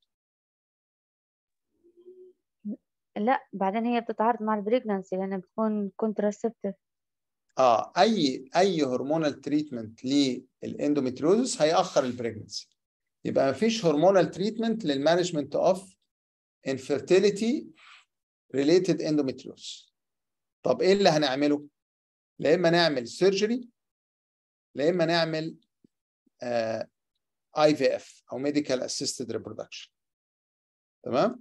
لا بعدين هي بتتعارض مع البريجنانسي لأنها بتكون كونتراسبتيف اه اي اي هرمونال تريتمنت للاندوميتريوزس هيأخر البريجننسي يبقى ما فيش هرمونال تريتمنت للمانجمنت اوف infertility related endometriosis طب ايه اللي هنعمله؟ لا اما نعمل سيرجري لا اما نعمل اي في اف او ميديكال اسيستد ريبرودكشن تمام؟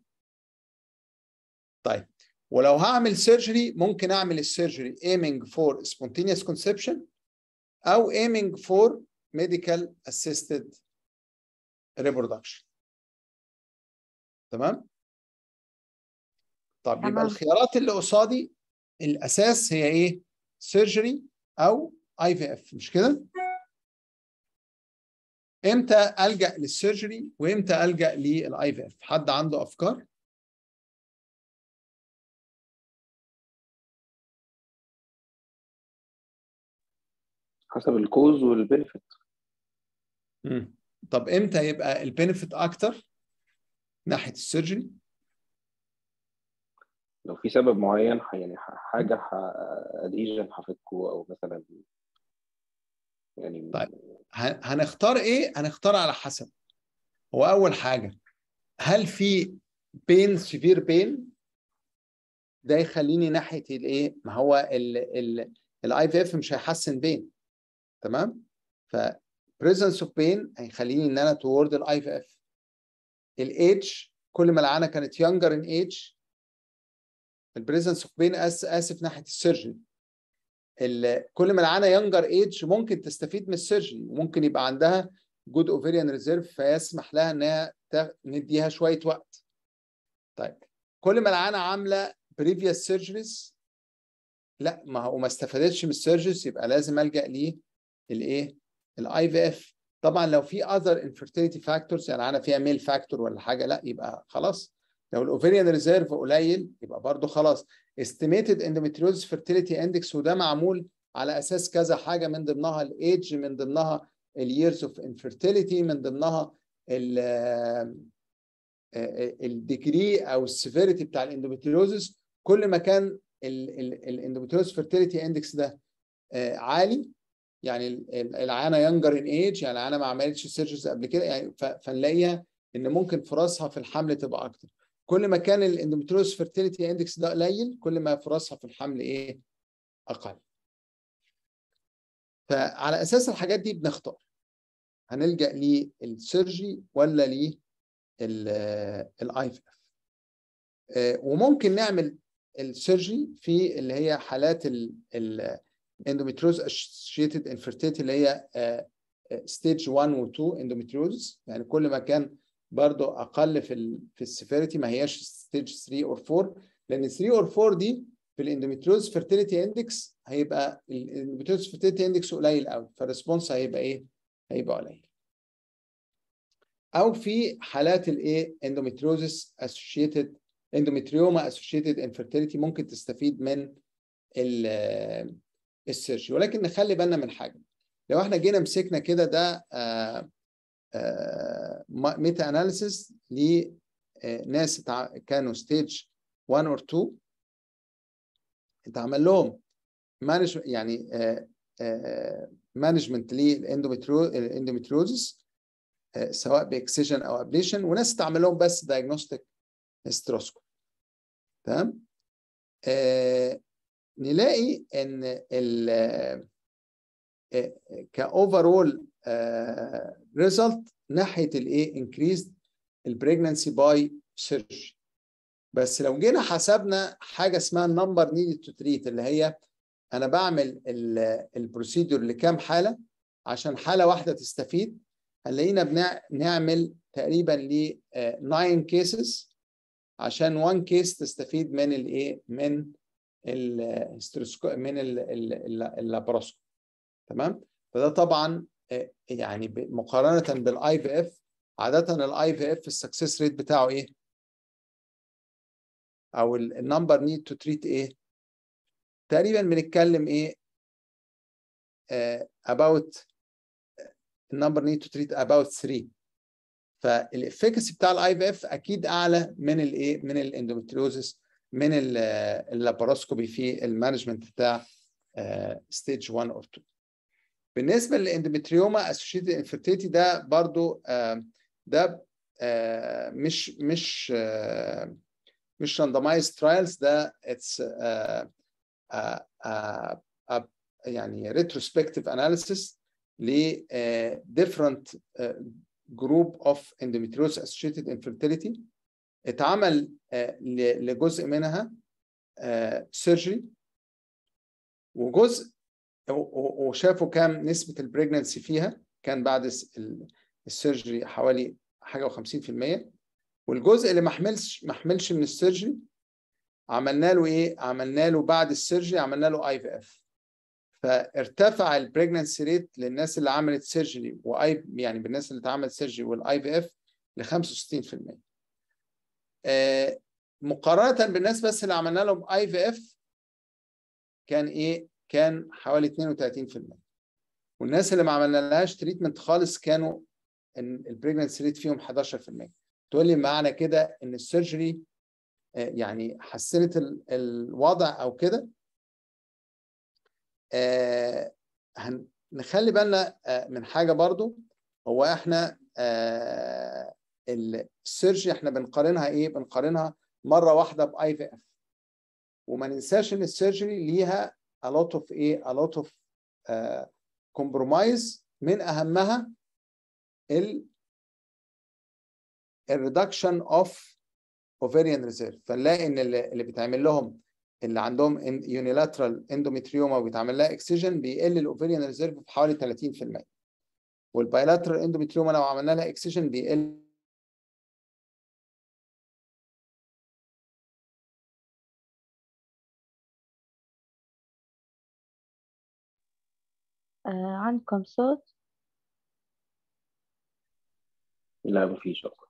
طيب ولو هعمل سيرجري ممكن اعمل السيرجري aiming for spontaneous conception او aiming for medical assisted reproduction تمام طب يبقى تمام. الخيارات اللي قصادي الاساس هي ايه سيرجري او اي في اف مش كده امتى الجا للسيرجري وامتى الجا للاي في اف حد عنده افكار حسب الكوز والبنفيت مم. طب امتى يبقى البينفيت اكتر ناحيه السيرجري لو في سبب معين ح- يعني ح- حاجة اديجن هفكه او مثلا يعني طيب. ه- هنختار ايه هنختار على حسب هو اول حاجه هل في بين سيفير بين ده يخليني ناحيه الايه ما هو الاي في اف مش هيحسن بين تمام ف presence of pain هيخليني ان انا toward الاي في اف الايدج كل ما العانه كانت younger in age البريزنس اوف بين اسف ناحيه السيرجري ال- كل ما العانه يونجر ايج ممكن تستفيد من السيرجري وممكن يبقى عندها جود اوفيريان ريزيرف فيسمح لها انها تا- نديها شويه وقت. طيب كل ما العانه عامله بريفيوس سيرجريز لا ما هو ما استفادتش من السيرجريز يبقى لازم الجا ليه الايه؟ الاي في اف طبعا لو في اذر انفيرتيليتي فاكتورز يعني انا فيها ميل فاكتور ولا حاجه لا يبقى خلاص لو الاوفيريان ريزيرف قليل يبقى برضو خلاص estimated endometriosis fertility index وده معمول على اساس كذا حاجه من ضمنها الايدج من ضمنها الييرز اوف infertility من ضمنها الديجري او السيفيريتي بتاع الاندوميتريوزس كل ما كان الاندوميتريوز فيرتيليتي اندكس ده آه، عالي يعني ال- ال- العانه ينجر ان ايج يعني العانه ما عملتش سيرجرز قبل كده يعني ف- فنلاقيها ان ممكن فرصها في الحمل تبقى اكتر كل ما كان الاندوميتريوز فيرتيليتي اندكس ده قليل كل ما فرصها في الحمل ايه اقل فعلى اساس الحاجات دي بنختار هنلجا للسيرجي ولا للاي اف وممكن نعمل السيرجي في اللي هي حالات الاندوميتريوز اسوشيتد انفيرتيليتي اللي هي ستيج 1 و 2 اندوميتريوز يعني كل ما كان برضو اقل في ال في السيفيريتي ما هياش ستيج 3 اور 4 لان 3 اور 4 دي في الاندوميتريوز فيرتيليتي اندكس هيبقى الاندوميتريوز فيرتيليتي اندكس قليل قوي فالريسبونس هيبقى ايه؟ هيبقى قليل. او في حالات الايه؟ اندوميتريوزس اسوشيتد اندوميتريوما اسوشيتد انفيرتيليتي ممكن تستفيد من السيرجي ولكن نخلي بالنا من حاجه لو احنا جينا مسكنا كده ده آه ميتا اناليسيس لناس كانوا ستيج 1 اور 2 اتعمل لهم مانج يعني مانجمنت للاندوميتريوزس سواء باكسجن او ابليشن وناس اتعمل لهم بس دايجنوستيك هيستروسكوب تمام آه نلاقي ان ال كاوفرول ريزلت ناحيه الايه انكريزد البريجنسي باي سيرجري بس لو جينا حسبنا حاجه اسمها النمبر نيدد تو تريت اللي هي انا بعمل البروسيدور لكام حاله عشان حاله واحده تستفيد هنلاقينا بنعمل تقريبا ل 9 كيسز عشان 1 كيس تستفيد من الايه من الهستروسكوب من اللابروسكوب تمام فده طبعا يعني مقارنه بالاي في اف عاده الاي في اف السكسس ريت بتاعه ايه او النمبر نيد تو تريت ايه تقريبا بنتكلم ايه uh, about النمبر نيد تو تريت about 3 فالافكاسي بتاع الاي في اف اكيد اعلى من الايه من الاندوميتريوزس من اللاباروسكوبي في المانجمنت بتاع ستيج 1 اور 2 بالنسبه للاندوميتريوما اسوشيتد انفيرتيتي ده برضو ده مش مش مش randomized trials ده اتس يعني retrospective analysis ل different group of endometriosis associated infertility اتعمل لجزء منها سيرجري وجزء وشافوا كام نسبة البريجننسي فيها كان بعد السيرجري حوالي حاجة و50% والجزء اللي ما حملش ما حملش من السيرجري عملنا له ايه؟ عملنا له بعد السيرجري عملنا له اي في اف فارتفع البريجننسي ريت للناس اللي عملت سيرجري واي يعني بالناس اللي اتعملت سيرجري والاي في اف ل 65% آه مقارنة بالناس بس اللي عملنا لهم اي في اف كان ايه؟ كان حوالي 32% والناس اللي ما عملنا لهاش تريتمنت خالص كانوا البريجننسي ريت فيهم 11% تقول لي معنى كده ان السيرجري يعني حسنت الوضع او كده آه نخلي بالنا آه من حاجه برضو هو احنا آه السيرجري احنا بنقارنها ايه بنقارنها مره واحده باي في اف وما ننساش ان السيرجري ليها a lot of ايه a lot of compromise من اهمها ال الريدكشن اوف اوفيريان ريزيرف فنلاقي ان اللي بيتعمل لهم اللي عندهم يونيلاترال اندوميتريوما وبيتعمل لها اكسجن بيقل الاوفيريان ريزيرف بحوالي 30% والبايلاترال اندوميتريوما لو عملنا لها اكسجن بيقل آه عندكم صوت لا مفيش أصلا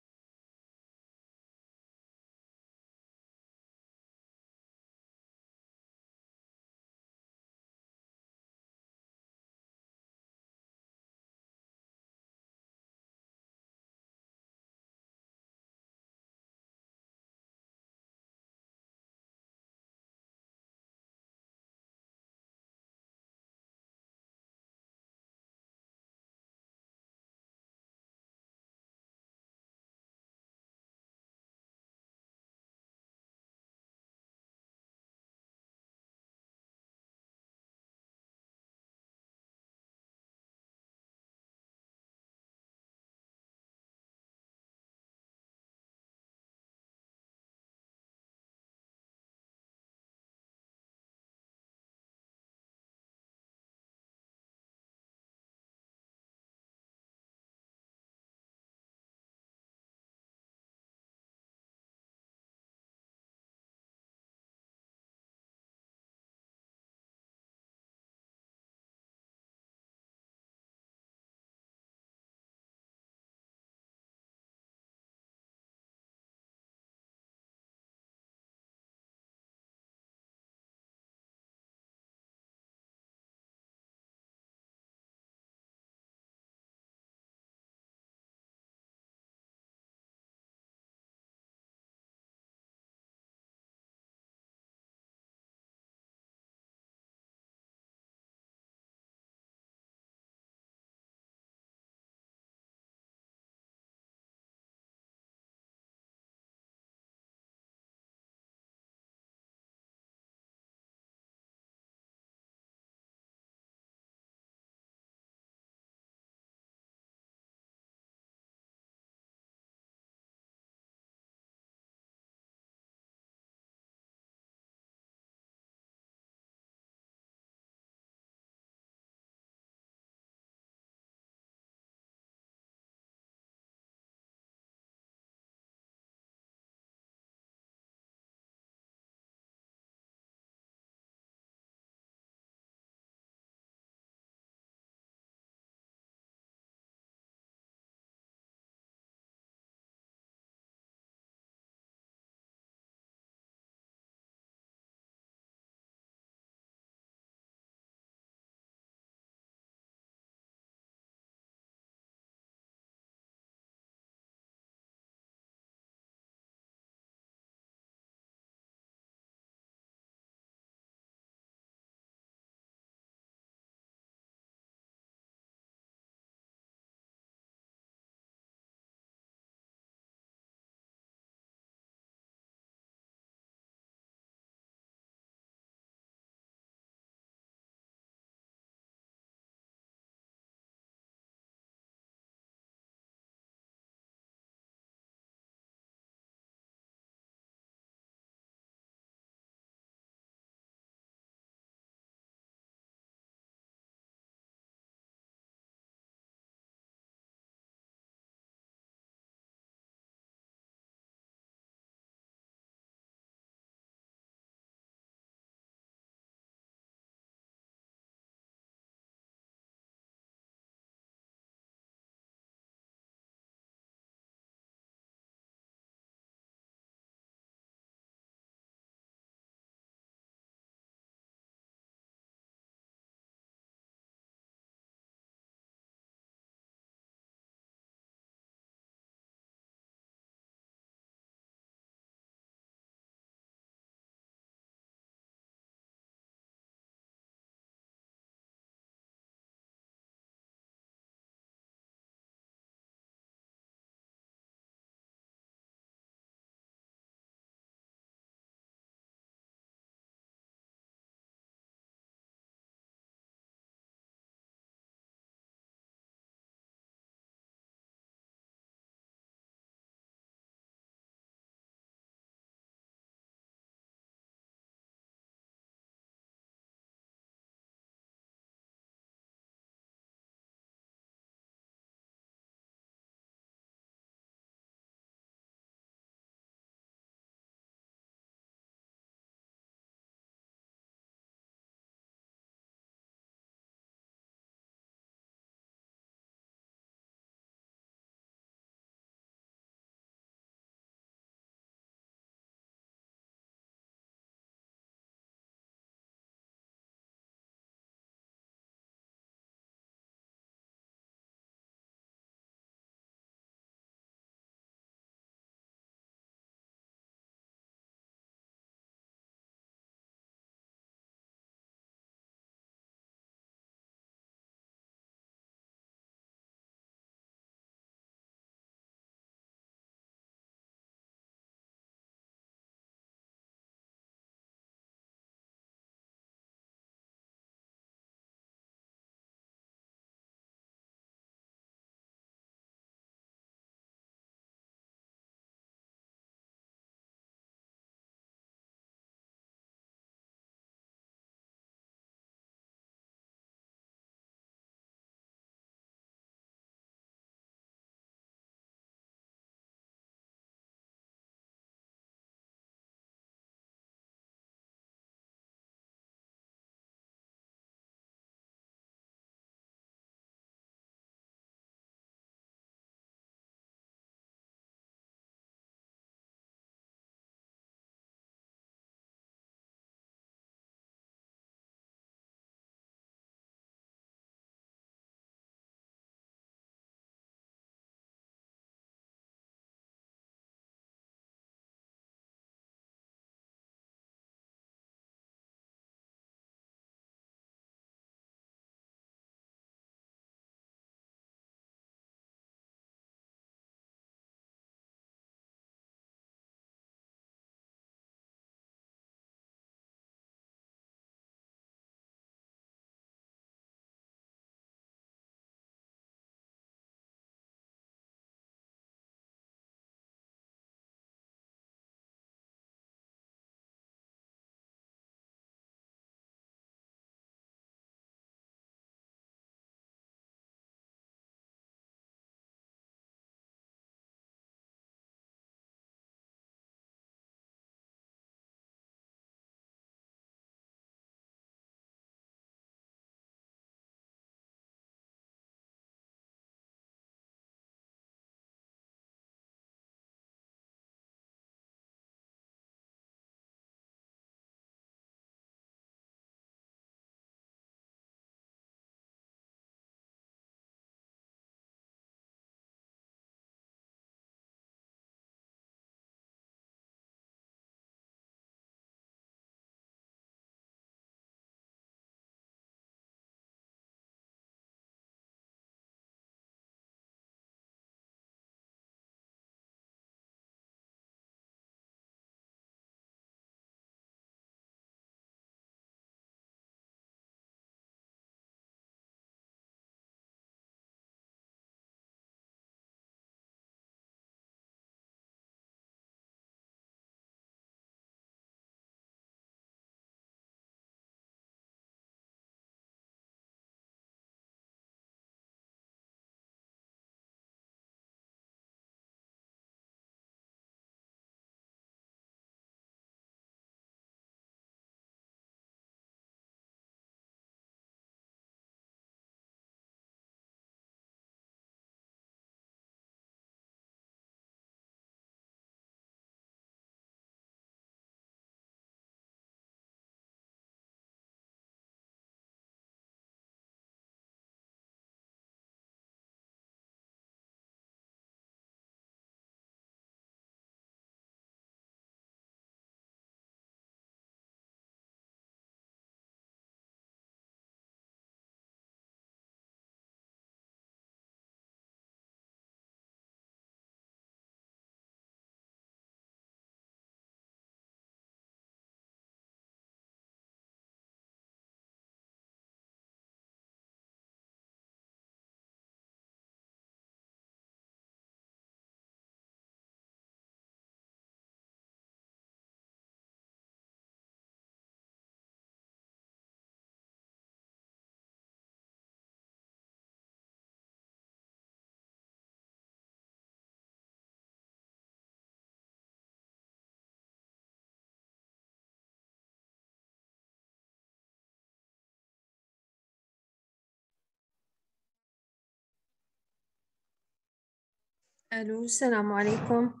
ألو السلام عليكم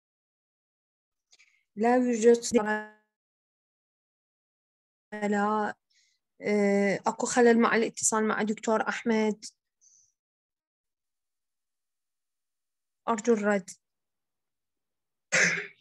لا يوجد لا آه، أكو خلل مع الاتصال مع دكتور أحمد أرجو الرد